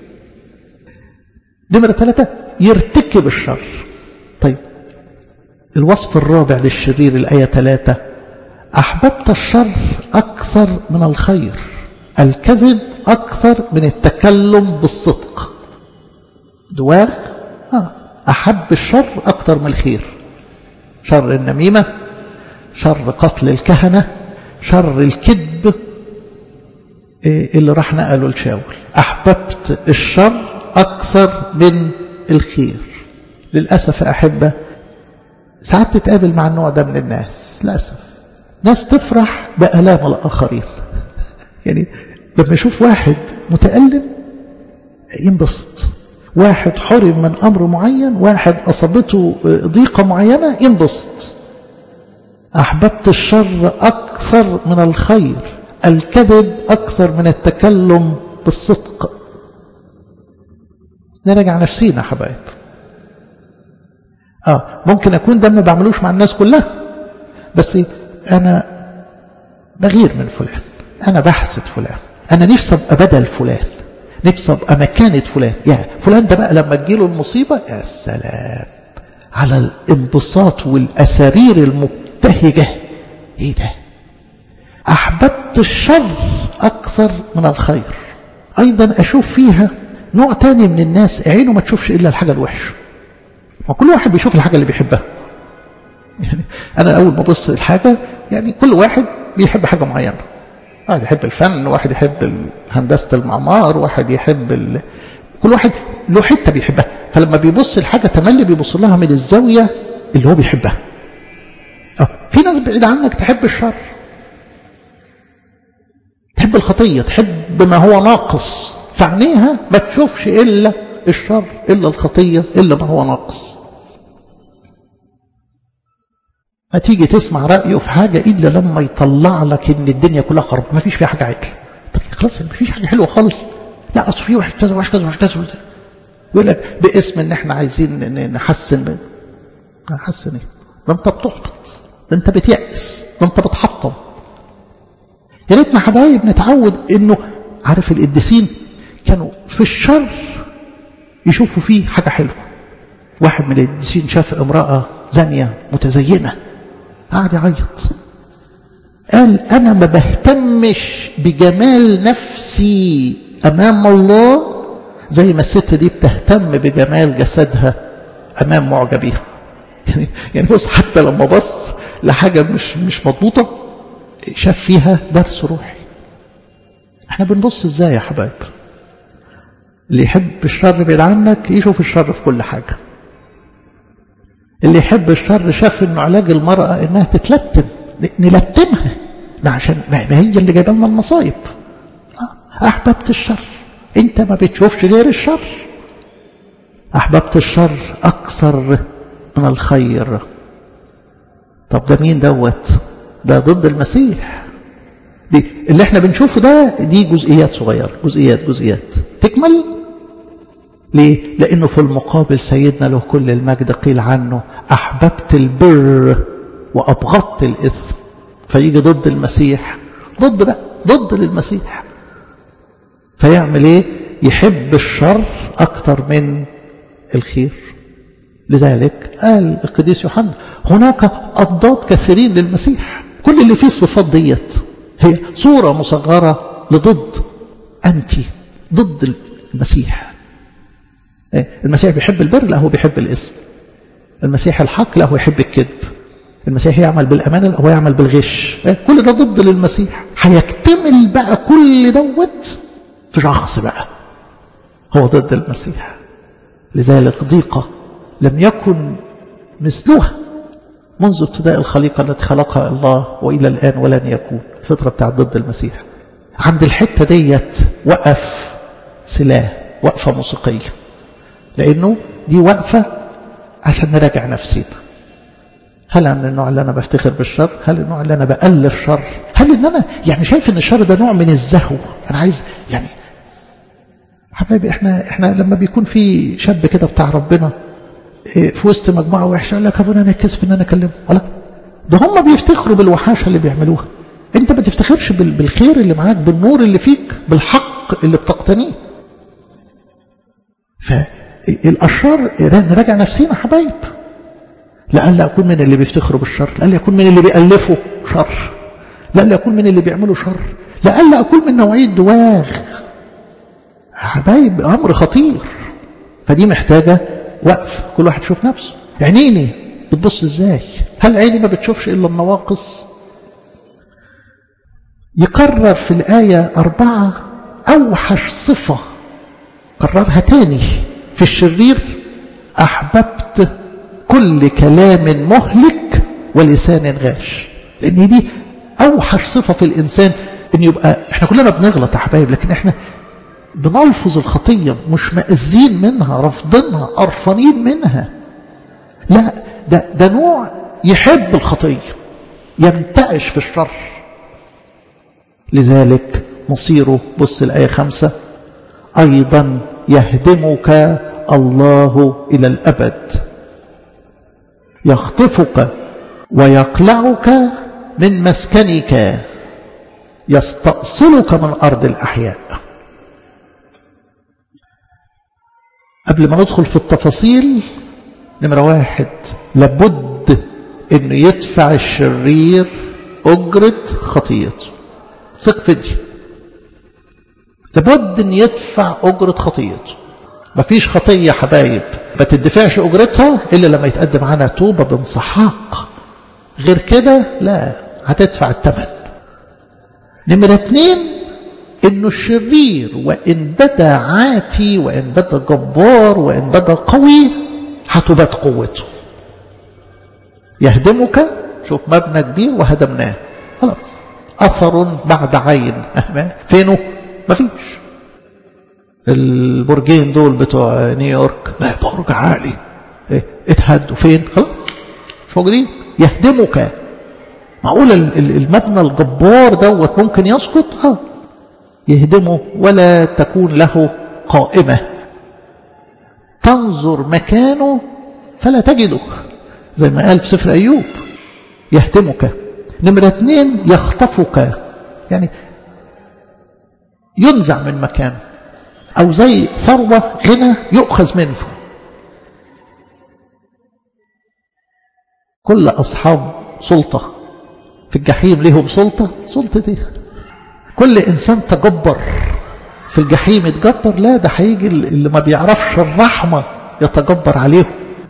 نمرة ثلاثة يرتكب الشر طيب الوصف الرابع للشرير الآية ثلاثة أحببت الشر أكثر من الخير الكذب أكثر من التكلم بالصدق دواغ آه. أحب الشر أكثر من الخير شر النميمة شر قتل الكهنة شر الكذب اللي راح نقله لشاول أحببت الشر أكثر من الخير للأسف أحبة ساعات تتقابل مع النوع ده من الناس للأسف ناس تفرح بألام الآخرين يعني لما يشوف واحد متألم ينبسط واحد حرم من أمر معين واحد أصابته ضيقة معينة ينبسط أحببت الشر أكثر من الخير الكذب أكثر من التكلم بالصدق نراجع نفسينا حبايب آه ممكن أكون ده ما بعملوش مع الناس كلها بس أنا بغير من فلان أنا بحسد فلان أنا نفسي أبقى بدل فلان نفسي أبقى مكانة فلان يا فلان ده بقى لما تجيله المصيبة يا سلام على الانبساط والأسارير المبتهجة إيه ده أحببت الشر أكثر من الخير أيضا أشوف فيها نوع تاني من الناس عينه ما تشوفش إلا الحاجة الوحشة وكل واحد بيشوف الحاجة اللي بيحبها يعني أنا أول ما أبص الحاجة يعني كل واحد بيحب حاجة معينة واحد يحب الفن واحد يحب هندسة المعمار واحد يحب ال... كل واحد له حتة بيحبها فلما بيبص الحاجة تملي بيبص لها من الزاوية اللي هو بيحبها أه. في ناس بعيد عنك تحب الشر تحب الخطية تحب ما هو ناقص فعنيها ما تشوفش إلا الشر إلا الخطية إلا ما هو ناقص ما تيجي تسمع رأيه في حاجة إلا لما يطلع لك إن الدنيا كلها خرب ما فيش فيها حاجة عدل طب خلاص ما فيش حاجة حلوة خالص لا أصل في واحد كذا واحد كذا واحد كذا يقول لك باسم إن إحنا عايزين نحسن نحسن إيه ده أنت بتحبط ده أنت بتيأس ده أنت بتحطم يا ريتنا حبايب نتعود إنه عارف القديسين كانوا في الشر يشوفوا فيه حاجة حلوة واحد من القديسين شاف امرأة زانية متزينة قعد يعيط قال أنا ما بهتمش بجمال نفسي أمام الله زي ما الست دي بتهتم بجمال جسدها أمام معجبيها يعني يعني بص حتى لما بص لحاجة مش مش مضبوطة شاف فيها درس روحي احنا بنبص ازاي يا حبايب اللي يحب الشر بعيد عنك يشوف الشر في كل حاجة اللي يحب الشر شاف انه علاج المرأة انها تتلتم نلتمها ما عشان ما هي اللي جايبه لنا المصايب احببت الشر انت ما بتشوفش غير الشر احببت الشر اكثر من الخير طب ده مين دوت ده ضد المسيح دي اللي احنا بنشوفه ده دي جزئيات صغيرة جزئيات جزئيات تكمل ليه لانه في المقابل سيدنا له كل المجد قيل عنه احببت البر وابغضت الاثم فيجي ضد المسيح ضد بقى ضد للمسيح فيعمل ايه يحب الشر اكتر من الخير لذلك قال القديس يوحنا هناك اضداد كثيرين للمسيح كل اللي فيه الصفات ديت هي صورة مصغرة لضد أنت ضد المسيح المسيح بيحب البر لا هو بيحب الاسم المسيح الحق لا هو يحب الكذب المسيح يعمل بالأمانة لا هو يعمل بالغش كل ده ضد للمسيح هيكتمل بقى كل دوت في شخص بقى هو ضد المسيح لذلك ضيقة لم يكن مثلها منذ ابتداء الخليقة التي خلقها الله وإلى الآن ولن يكون الفطرة بتاعت ضد المسيح عند الحتة ديت وقف سلاح وقفة موسيقية لأنه دي وقفة عشان نراجع نفسينا هل أنا من النوع اللي أنا بفتخر بالشر هل النوع اللي أنا بألف شر هل إن أنا يعني شايف إن الشر ده نوع من الزهو أنا عايز يعني حبايبي احنا احنا لما بيكون في شاب كده بتاع ربنا في وسط مجموعه وحشه يقول لك ابونا انا كسف ان انا اكلمه ولا ده هم بيفتخروا بالوحاشه اللي بيعملوها انت ما تفتخرش بالخير اللي معاك بالنور اللي فيك بالحق اللي بتقتنيه فالاشرار نراجع نفسينا حبايب لألا أكون من اللي بيفتخروا بالشر لألا أكون من اللي بيألفوا شر لألا أكون من اللي بيعملوا شر لألا أكون من نوعية دواغ حبايب أمر خطير فدي محتاجة وقف كل واحد يشوف نفسه عينيني بتبص ازاي هل عيني ما بتشوفش إلا النواقص يكرر في الآية أربعة أوحش صفة كررها تاني في الشرير أحببت كل كلام مهلك ولسان غاش لأن دي أوحش صفة في الإنسان إن يبقى إحنا كلنا بنغلط يا حبايب لكن إحنا بنلفظ الخطية مش مأذين منها رافضينها قرفانين منها لا ده, ده نوع يحب الخطية ينتعش في الشر لذلك مصيره بص الآية خمسة أيضا يهدمك الله إلى الأبد يخطفك ويقلعك من مسكنك يستأصلك من أرض الأحياء قبل ما ندخل في التفاصيل نمرة واحد لابد انه يدفع الشرير أجرة خطيته ثق في دي لابد ان يدفع أجرة خطيته مفيش خطية حبايب ما تدفعش أجرتها إلا لما يتقدم عنها توبة بانصحاق غير كده لا هتدفع الثمن نمرة اتنين انه الشرير وان بدا عاتي وان بدا جبار وان بدا قوي هتبات قوته يهدمك شوف مبنى كبير وهدمناه خلاص اثر بعد عين فينه مفيش البرجين دول بتوع نيويورك لا برج عالي ايه اتهدوا فين خلاص مش موجودين يهدمك معقول المبنى الجبار دوت ممكن يسقط اه يهدمه ولا تكون له قائمة تنظر مكانه فلا تجده زي ما قال في سفر أيوب يهدمك نمرة اثنين يخطفك يعني ينزع من مكانه أو زي ثروة غنى يؤخذ منه كل أصحاب سلطة في الجحيم ليهم سلطة سلطة دي كل إنسان تجبر في الجحيم يتجبر لا ده هيجي اللي ما بيعرفش الرحمة يتجبر عليهم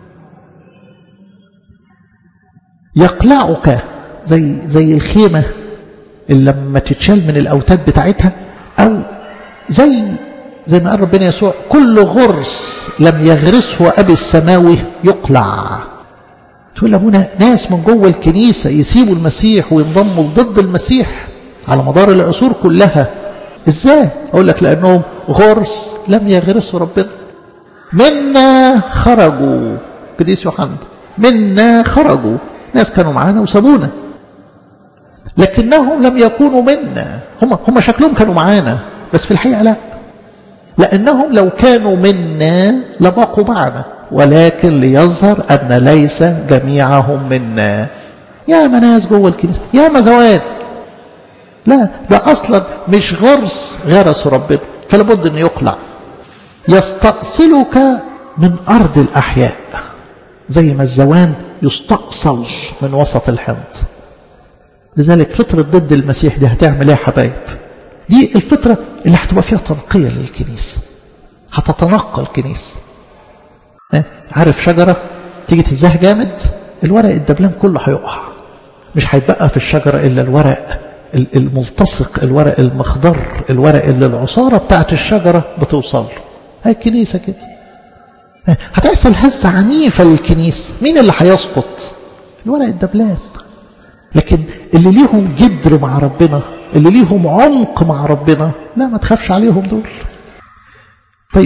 يقلعك زي زي الخيمة اللي لما تتشال من الأوتاد بتاعتها أو زي زي ما قال ربنا يسوع كل غرس لم يغرسه أبي السماوي يقلع تقول أبونا ناس من جوه الكنيسة يسيبوا المسيح وينضموا ضد المسيح على مدار العصور كلها ازاي اقول لك لانهم غرس لم يغرسوا ربنا منا خرجوا قديس يوحنا منا خرجوا ناس كانوا معانا وسابونا لكنهم لم يكونوا منا هم هم شكلهم كانوا معانا بس في الحقيقه لا لانهم لو كانوا منا لبقوا معنا ولكن ليظهر ان ليس جميعهم منا يا ناس جوه الكنيسه يا مزوان لا ده اصلا مش غرس غرس ربنا فلابد انه يقلع يستأصلك من ارض الاحياء زي ما الزوان يستأصل من وسط الحنط لذلك فترة ضد المسيح دي هتعمل ايه يا حبايب دي الفترة اللي هتبقى فيها تنقية للكنيسة هتتنقى الكنيسة عارف شجرة تيجي تهزها جامد الورق الدبلان كله هيقع مش هيتبقى في الشجرة إلا الورق الملتصق الورق المخضر الورق اللي العصارة بتاعت الشجرة بتوصل هاي الكنيسة كده هتحصل هزة عنيفة للكنيسة مين اللي هيسقط الورق الدبلان لكن اللي ليهم جدر مع ربنا اللي ليهم عمق مع ربنا لا ما تخافش عليهم دول طيب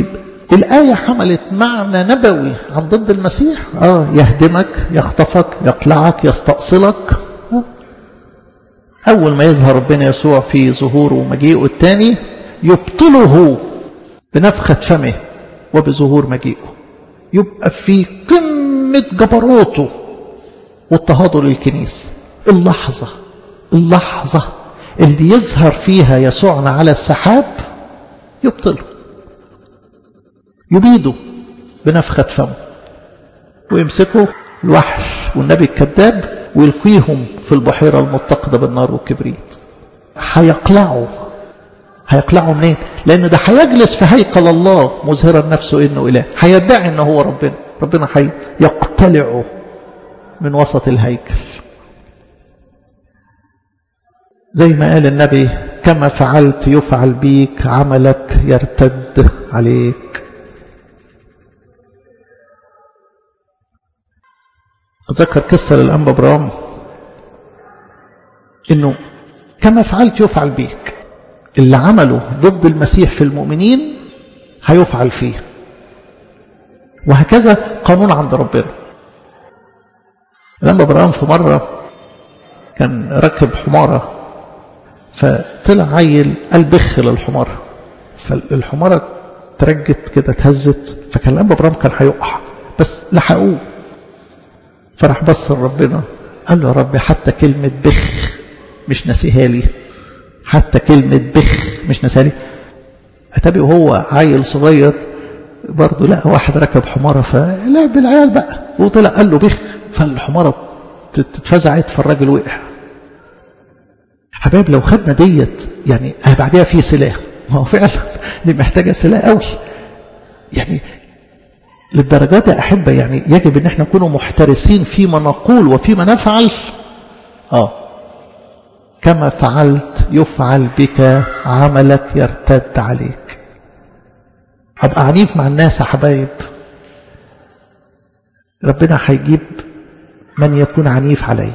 الآية حملت معنى نبوي عن ضد المسيح آه يهدمك يخطفك يقلعك يستأصلك آه. أول ما يظهر ربنا يسوع في ظهوره ومجيئه الثاني يبطله بنفخة فمه وبظهور مجيئه يبقى في قمة جبروته واضطهاده للكنيسة اللحظة اللحظة اللي يظهر فيها يسوعنا على السحاب يبطله يبيده بنفخة فمه ويمسكوا الوحش والنبي الكذاب ويلقيهم في البحيرة المتقدة بالنار والكبريت هيقلعوا هيقلعوا منين لأن ده هيجلس في هيكل الله مظهرا نفسه إنه إله هيدعي إنه هو ربنا ربنا هيقتلعه من وسط الهيكل زي ما قال النبي كما فعلت يفعل بيك عملك يرتد عليك أتذكر قصة للأنبا برام إنه كما فعلت يفعل بيك اللي عمله ضد المسيح في المؤمنين هيفعل فيه وهكذا قانون عند ربنا الأنبا برام في مرة كان ركب حمارة فطلع عيل قال بخ للحمارة فالحمارة ترجت كده اتهزت فكان الأنبا برام كان هيقع بس لحقوه فراح بص لربنا قال له يا رب حتى كلمة بخ مش ناسيها لي حتى كلمة بخ مش ناسيها لي أتابي وهو عيل صغير برضه لقى واحد ركب حمارة فلعب بالعيال بقى وطلع قال له بخ فالحمارة اتفزعت فالراجل وقع حبايب لو خدنا ديت يعني بعدها في سلاح ما هو فعلا دي محتاجة سلاح قوي يعني للدرجة دي أحبة يعني يجب أن احنا نكون محترسين فيما نقول وفيما نفعل آه كما فعلت يفعل بك عملك يرتد عليك هبقى عنيف مع الناس يا حبايب ربنا هيجيب من يكون عنيف علي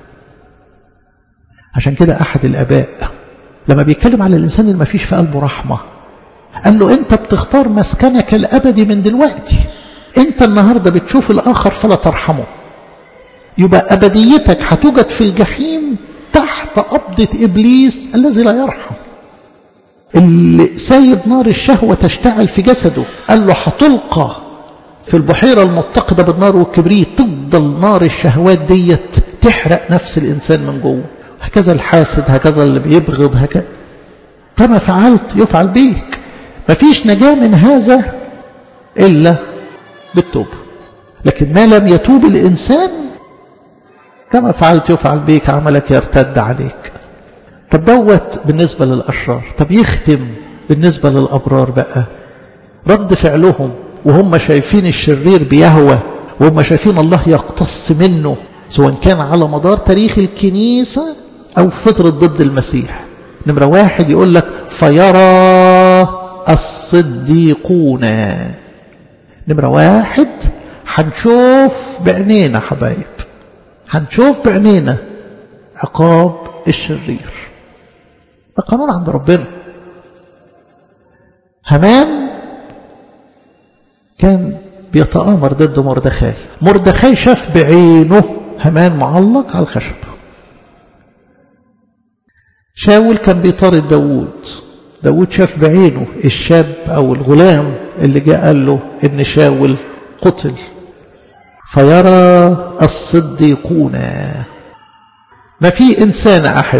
عشان كده أحد الأباء لما بيتكلم على الإنسان اللي ما فيش في قلبه رحمة قال له أنت بتختار مسكنك الأبدي من دلوقتي أنت النهاردة بتشوف الآخر فلا ترحمه يبقى أبديتك هتوجد في الجحيم تحت قبضة إبليس الذي لا يرحم اللي سايب نار الشهوة تشتعل في جسده قال له هتلقى في البحيرة المتقدة بالنار والكبريت تفضل نار الشهوات ديت تحرق نفس الإنسان من جوه هكذا الحاسد هكذا اللي بيبغض هكذا كما فعلت يفعل بيك مفيش نجاة من هذا إلا بالتوبة لكن ما لم يتوب الإنسان كما فعلت يفعل بيك عملك يرتد عليك طب دوت بالنسبة للأشرار طب يختم بالنسبة للأبرار بقى رد فعلهم وهم شايفين الشرير بيهوى وهم شايفين الله يقتص منه سواء كان على مدار تاريخ الكنيسة أو فترة ضد المسيح نمرة واحد يقول لك فيرى الصديقون نمرة واحد هنشوف بعينينا حبايب هنشوف بعينينا عقاب الشرير ده قانون عند ربنا همان كان بيتآمر ضد مردخاي مردخاي شاف بعينه همان معلق على الخشب شاول كان بيطارد داوود داوود شاف بعينه الشاب أو الغلام اللي جاء قال له إن شاول قتل فيرى الصديقون ما في إنسان أحب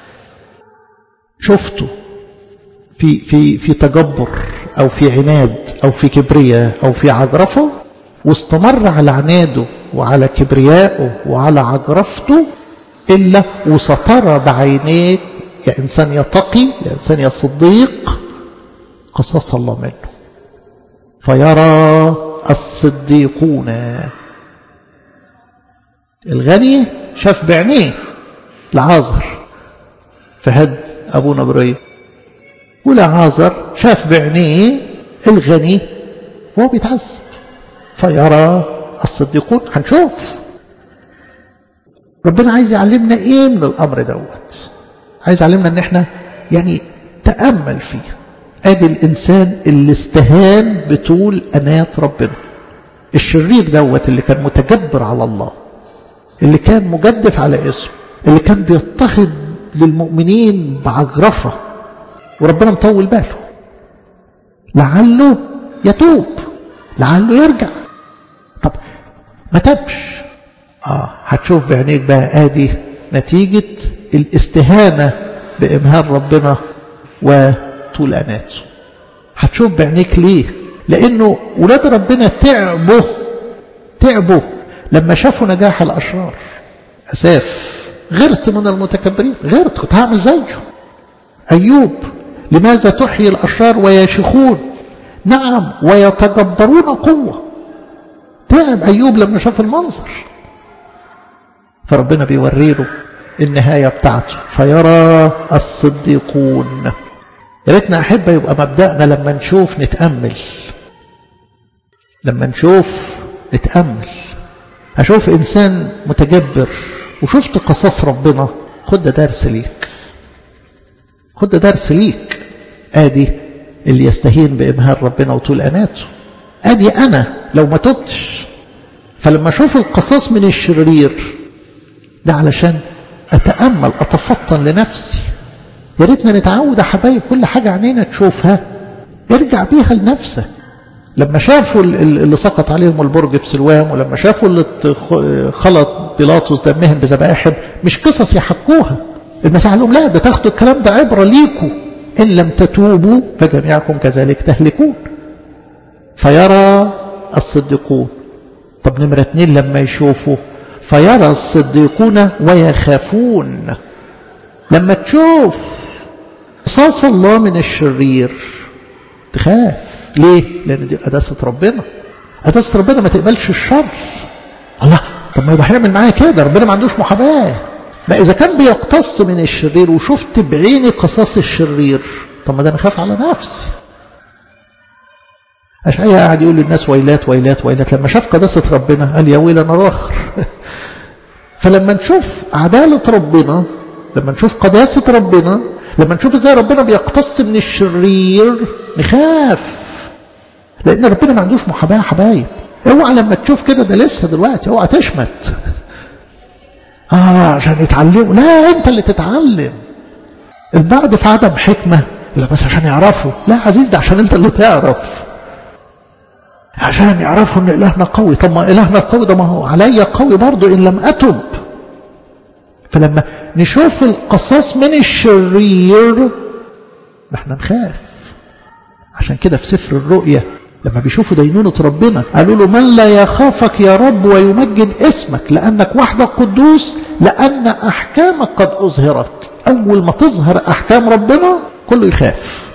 شفته في في في تجبر أو في عناد أو في كبرياء أو في عجرفة واستمر على عناده وعلى كبريائه وعلى عجرفته إلا وسترى بعينيك يا إنسان يتقي يا إنسان يا صديق قصاص الله منه فيرى الصديقون الغني شاف بعينيه لعازر فهد أبونا إبراهيم ولعازر شاف بعينيه الغني وهو بيتعذب فيرى الصديقون هنشوف ربنا عايز يعلمنا ايه من الامر دوت عايز يعلمنا ان احنا يعني تامل فيه ادي الانسان اللي استهان بطول انات ربنا الشرير دوت اللي كان متجبر على الله اللي كان مجدف على اسمه اللي كان بيضطهد للمؤمنين بعجرفة وربنا مطول باله لعله يتوب لعله يرجع طب ما تبش اه هتشوف بعينيك بقى ادي نتيجة الاستهانة بإمهال ربنا وطول أناته هتشوف بعينيك ليه لأنه ولاد ربنا تعبوا تعبوا لما شافوا نجاح الأشرار أساف غرت من المتكبرين غرت كنت هعمل زيه أيوب لماذا تحيي الأشرار ويشخون نعم ويتجبرون قوة تعب أيوب لما شاف المنظر فربنا بيوريله النهاية بتاعته فيرى الصديقون يا ريتنا أحب يبقى مبدأنا لما نشوف نتأمل لما نشوف نتأمل أشوف إنسان متجبر وشفت قصص ربنا خد ده درس ليك خد ده درس ليك آدي اللي يستهين بإمهال ربنا وطول أناته آدي أنا لو ما تبتش فلما أشوف القصاص من الشرير ده علشان أتأمل أتفطن لنفسي يا ريتنا نتعود يا حبايب كل حاجة عينينا تشوفها ارجع بيها لنفسك لما شافوا اللي سقط عليهم البرج في سلوام ولما شافوا اللي خلط بيلاطس دمهم بذبائحهم مش قصص يحكوها المسيح قال لهم لا ده تاخدوا الكلام ده عبرة ليكوا إن لم تتوبوا فجميعكم كذلك تهلكون فيرى الصديقون طب نمرة اتنين لما يشوفوا فيرى الصديقون ويخافون لما تشوف قصاص الله من الشرير تخاف ليه لان دي قداسه ربنا قداسه ربنا ما تقبلش الشر الله طب ما يبقى هيعمل معايا كده ربنا ما عندوش محاباه ما اذا كان بيقتص من الشرير وشفت بعيني قصاص الشرير طب ما ده انا خاف على نفسي أشعية قاعد يقول للناس ويلات ويلات ويلات لما شاف قداسة ربنا قال يا ويل أنا راخر فلما نشوف عدالة ربنا لما نشوف قداسة ربنا لما نشوف ازاي ربنا بيقتص من الشرير نخاف لان ربنا ما عندوش محاباه حبايب اوعى لما تشوف كده ده لسه دلوقتي اوعى تشمت اه عشان يتعلموا لا انت اللي تتعلم البعض في عدم حكمه لا بس عشان يعرفوا لا عزيز ده عشان انت اللي تعرف عشان يعرفوا ان الهنا قوي طب ما الهنا القوي ده ما هو عليا قوي برضه ان لم اتب فلما نشوف القصاص من الشرير احنا نخاف عشان كده في سفر الرؤيا لما بيشوفوا دينونة ربنا قالوا له من لا يخافك يا رب ويمجد اسمك لأنك وحدك قدوس لأن أحكامك قد أظهرت أول ما تظهر أحكام ربنا كله يخاف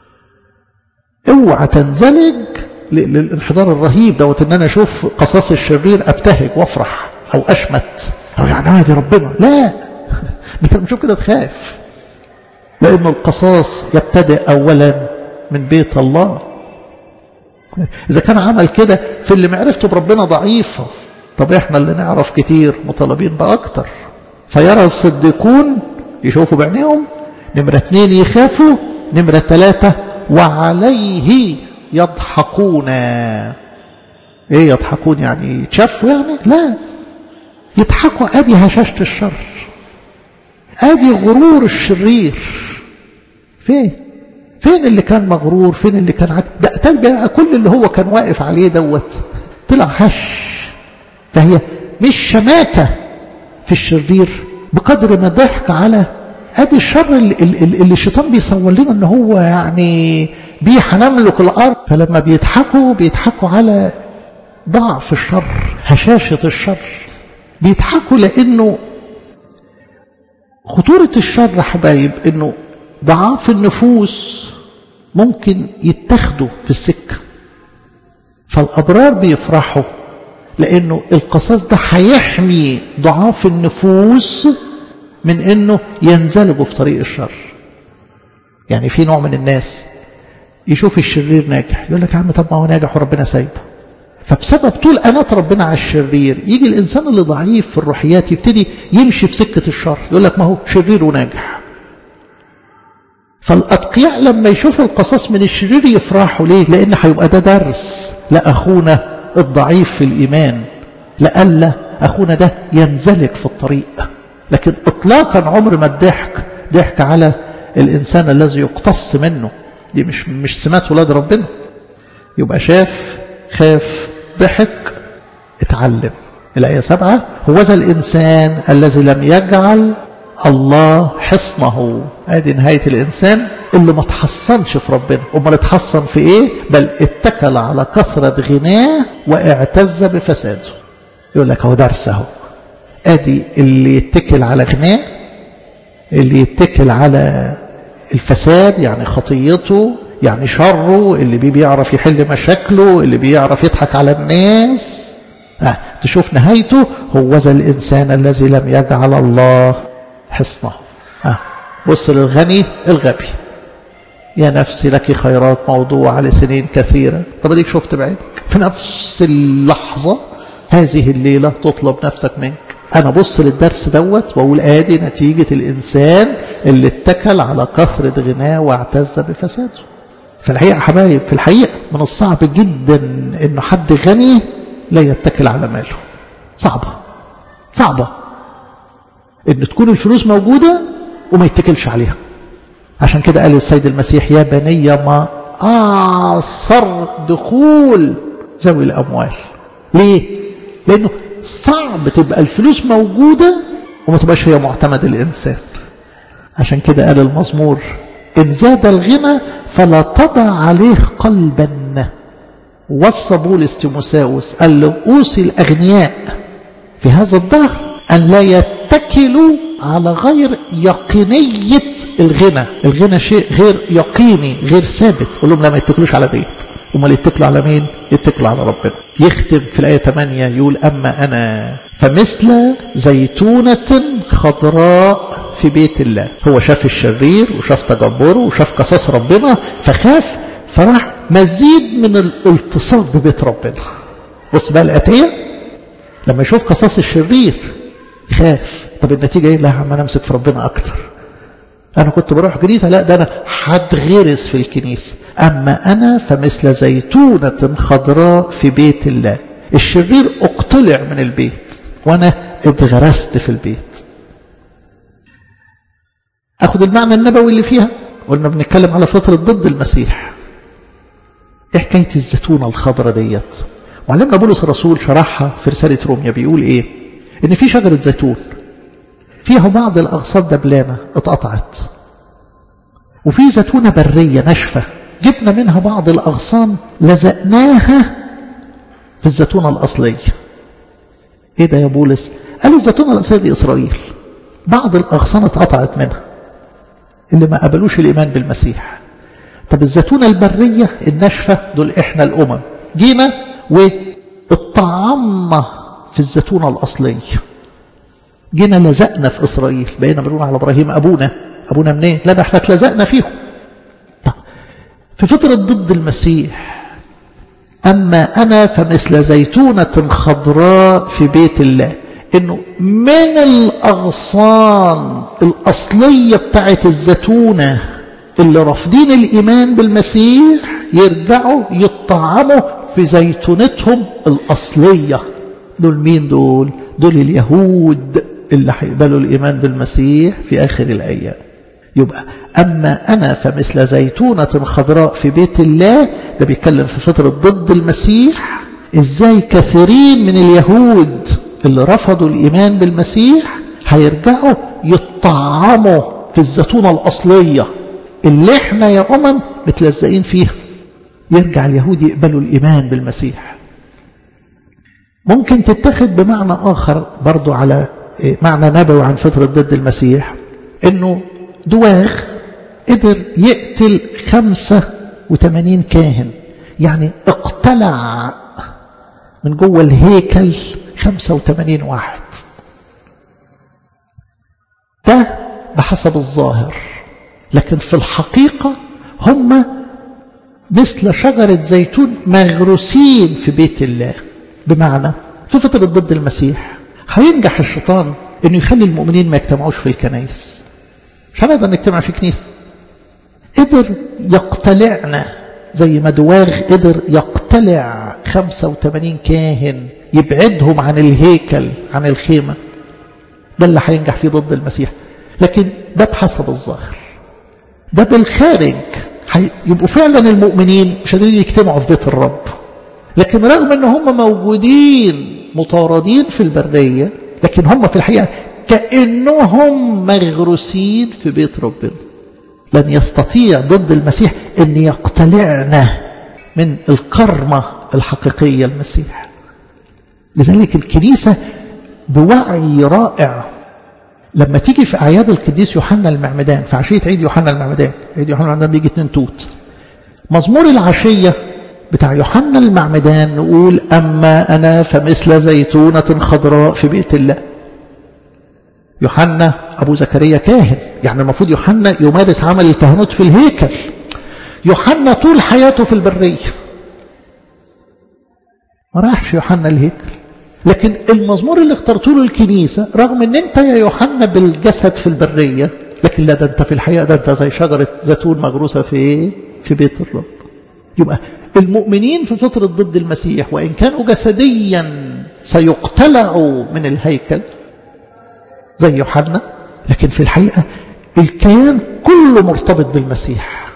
اوعى تنزلج للانحدار الرهيب دوت ان انا اشوف قصاص الشرير ابتهج وافرح او اشمت او يعني عادي ربنا لا انت لما تشوف كده تخاف لأن القصاص يبتدئ أولا من بيت الله إذا كان عمل كده في اللي معرفته بربنا ضعيفة طب إحنا اللي نعرف كتير مطالبين بأكتر فيرى الصديقون يشوفوا بعينيهم نمرة اتنين يخافوا نمرة ثلاثة وعليه يضحكون ايه يضحكون يعني يتشفوا يعني لا يضحكوا ادي هشاشة الشر ادي غرور الشرير فين فين اللي كان مغرور فين اللي كان عاد ده تلقى كل اللي هو كان واقف عليه دوت طلع هش فهي مش شماتة في الشرير بقدر ما ضحك على ادي الشر اللي, اللي الشيطان بيصور لنا ان هو يعني بيه هنملك الارض فلما بيضحكوا بيضحكوا على ضعف الشر هشاشة الشر بيضحكوا لانه خطورة الشر حبايب انه ضعاف النفوس ممكن يتخذوا في السكة فالأبرار بيفرحوا لأنه القصاص ده هيحمي ضعاف النفوس من أنه ينزلجوا في طريق الشر يعني في نوع من الناس يشوف الشرير ناجح يقول لك يا عم طب ما هو ناجح وربنا سايبه فبسبب طول أنات ربنا على الشرير يجي الإنسان اللي ضعيف في الروحيات يبتدي يمشي في سكة الشر يقول لك ما هو شرير وناجح فالأتقياء لما يشوفوا القصاص من الشرير يفرحوا ليه لأن هيبقى ده درس لأخونا الضعيف في الإيمان لألا أخونا ده ينزلق في الطريق لكن إطلاقا عمر ما الضحك ضحك على الإنسان الذي يقتص منه دي مش مش سمات ولاد ربنا يبقى شاف خاف ضحك اتعلم الآية سبعة هو ذا الإنسان الذي لم يجعل الله حصنه ادي نهاية الإنسان اللي ما تحصنش في ربنا امال اتحصن في ايه بل اتكل على كثرة غناه واعتز بفساده يقول لك هو درس اهو ادي اللي يتكل على غناه اللي يتكل على الفساد يعني خطيته يعني شره اللي بيه بيعرف يحل مشاكله اللي بيعرف يضحك على الناس آه تشوف نهايته هو ذا الإنسان الذي لم يجعل الله حصنه آه بص للغني الغبي يا نفسي لك خيرات موضوعة لسنين كثيرة طب اديك شفت بعينك في نفس اللحظة هذه الليلة تطلب نفسك منك أنا بص للدرس دوت وأقول آدي نتيجة الإنسان اللي اتكل على كثرة غناه واعتز بفساده في الحقيقة حبايب في الحقيقة من الصعب جدا إنه حد غني لا يتكل على ماله صعبة صعبة إن تكون الفلوس موجودة وما يتكلش عليها عشان كده قال السيد المسيح يا بني ما أعصر دخول ذوي الأموال ليه؟ لأنه صعب تبقى الفلوس موجودة وما تبقاش هي معتمد الإنسان عشان كده قال المزمور إن زاد الغنى فلا تضع عليه قلبا وصى بولس تيموساوس قال له أوصي الأغنياء في هذا الدهر أن لا يتكلوا على غير يقينية الغنى الغنى شيء غير يقيني غير ثابت قول لهم لا ما يتكلوش على ديت امال يتكلوا على مين يتكلوا على ربنا يختم في الآية 8 يقول أما أنا فمثل زيتونة خضراء في بيت الله هو شاف الشرير وشاف تجبره وشاف قصاص ربنا فخاف فراح مزيد من الالتصاق ببيت ربنا بص بقى الأتية لما يشوف قصاص الشرير يخاف طب النتيجة ايه لا عم انا امسك في ربنا اكتر انا كنت بروح كنيسة لا ده انا هتغرس في الكنيسة اما انا فمثل زيتونة خضراء في بيت الله الشرير اقتلع من البيت وانا اتغرست في البيت اخد المعنى النبوي اللي فيها قلنا بنتكلم على فترة ضد المسيح ايه حكاية الزيتونة الخضراء ديت وعلمنا بولس الرسول شرحها في رسالة روميا بيقول ايه ان في شجرة زيتون فيها بعض الاغصان دبلانة اتقطعت وفي زيتونة برية ناشفة جبنا منها بعض الاغصان لزقناها في الزيتونة الاصلية ايه ده يا بولس قال الزيتونة الاصلية دي اسرائيل بعض الاغصان اتقطعت منها اللي ما قبلوش الايمان بالمسيح طب الزيتونة البرية الناشفة دول احنا الامم جينا واتطعمنا في الزيتونة الأصلية جينا لزقنا في إسرائيل بقينا بنقول على إبراهيم أبونا أبونا منين لا ده احنا اتلزقنا فيهم طب في فترة ضد المسيح أما أنا فمثل زيتونة خضراء في بيت الله إنه من الأغصان الأصلية بتاعت الزيتونة اللي رافضين الإيمان بالمسيح يرجعوا يطعموا في زيتونتهم الأصلية دول مين دول دول اليهود اللي هيقبلوا الإيمان بالمسيح في آخر الأيام يبقى أما أنا فمثل زيتونة خضراء في بيت الله ده بيتكلم في فترة ضد المسيح إزاي كثيرين من اليهود اللي رفضوا الإيمان بالمسيح هيرجعوا يطعموا في الزيتونة الأصلية اللي احنا يا أمم متلزقين فيها يرجع اليهود يقبلوا الإيمان بالمسيح ممكن تتخذ بمعنى آخر برضو على معنى نبوي عن فترة ضد المسيح انه دواغ قدر يقتل خمسة وثمانين كاهن يعني اقتلع من جوه الهيكل خمسة وثمانين واحد ده بحسب الظاهر لكن في الحقيقة هم مثل شجرة زيتون مغروسين في بيت الله بمعنى في فترة ضد المسيح هينجح الشيطان انه يخلي المؤمنين ما يجتمعوش في الكنائس مش هنقدر نجتمع في كنيسة قدر يقتلعنا زي ما دواغ قدر يقتلع 85 كاهن يبعدهم عن الهيكل عن الخيمة ده اللي هينجح فيه ضد المسيح لكن ده بحسب الظاهر ده بالخارج يبقوا فعلا المؤمنين مش قادرين يجتمعوا في بيت الرب لكن رغم ان هم موجودين مطاردين في البرية لكن هم في الحقيقة كأنهم مغروسين في بيت ربنا لن يستطيع ضد المسيح أن يقتلعنا من الكرمة الحقيقية المسيح لذلك الكنيسة بوعي رائع لما تيجي في أعياد القديس يوحنا المعمدان في عشية عيد يوحنا المعمدان عيد يوحنا المعمدان بيجي اتنين توت مزمور العشية بتاع يوحنا المعمدان نقول أما أنا فمثل زيتونة خضراء في بيت الله يوحنا أبو زكريا كاهن يعني المفروض يوحنا يمارس عمل الكهنوت في الهيكل يوحنا طول حياته في البرية ما راحش يوحنا الهيكل لكن المزمور اللي اخترته له الكنيسة رغم ان انت يا يوحنا بالجسد في البرية لكن لا ده انت في الحقيقة ده انت زي شجرة زيتون مغروسة في ايه في بيت الرب يبقى المؤمنين في فترة ضد المسيح وإن كانوا جسديا سيقتلعوا من الهيكل زي يوحنا لكن في الحقيقة الكيان كله مرتبط بالمسيح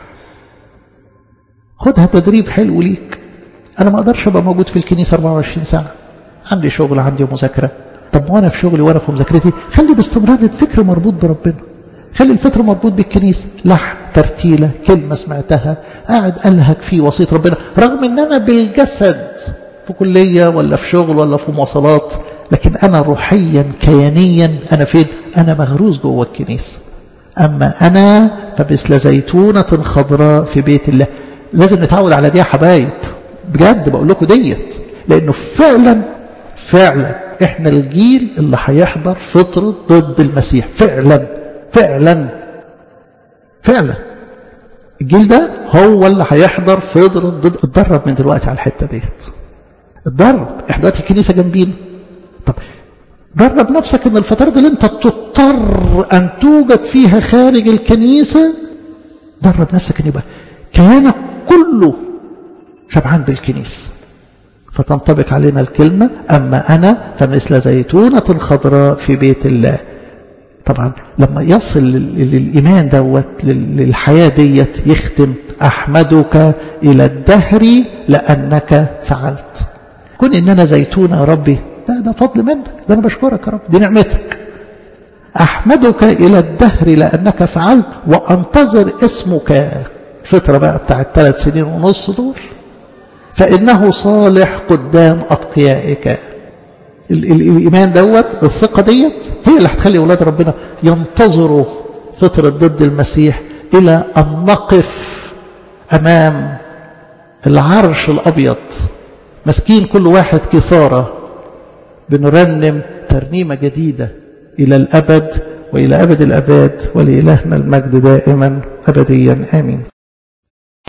خدها تدريب حلو ليك أنا ما أقدرش أبقى موجود في الكنيسة 24 سنة عندي شغل عندي مذاكرة طب وأنا في شغلي وأنا في مذاكرتي خلي باستمرار الفكر مربوط بربنا خلي الفكر مربوط بالكنيسة لحن ترتيلة كلمة سمعتها قاعد ألهك في وصية ربنا رغم أن أنا بالجسد في كلية ولا في شغل ولا في مواصلات لكن أنا روحيا كيانيا أنا فين أنا مغروز جوه الكنيسة أما أنا فمثل زيتونة خضراء في بيت الله لازم نتعود على دي يا حبايب بجد بقول لكم ديت لأنه فعلا فعلا احنا الجيل اللي هيحضر فطرة ضد المسيح فعلا فعلا فعلا الجيل ده هو اللي هيحضر فطرة ضد اتدرب من دلوقتي على الحتة ديت اتدرب احنا دلوقتي الكنيسة جنبينا طب درب نفسك ان الفترات اللي انت تضطر ان توجد فيها خارج الكنيسة درب نفسك ان يبقى كيانك كله شبعان بالكنيسة فتنطبق علينا الكلمة أما أنا فمثل زيتونة خضراء في بيت الله طبعا لما يصل للإيمان دوت للحياة ديت يختم أحمدك إلى الدهر لأنك فعلت كن إن أنا زيتونة يا ربي ده, ده فضل منك ده أنا بشكرك يا رب دي نعمتك أحمدك إلى الدهر لأنك فعلت وأنتظر اسمك فترة بقى بتاعت ثلاث سنين ونص دول فإنه صالح قدام أتقيائك الإيمان دوت الثقة ديت هي اللي هتخلي أولاد ربنا ينتظروا فترة ضد المسيح إلى أن نقف أمام العرش الأبيض مسكين كل واحد كثارة بنرنم ترنيمة جديدة إلى الأبد وإلى أبد الأباد ولإلهنا المجد دائما أبديا آمين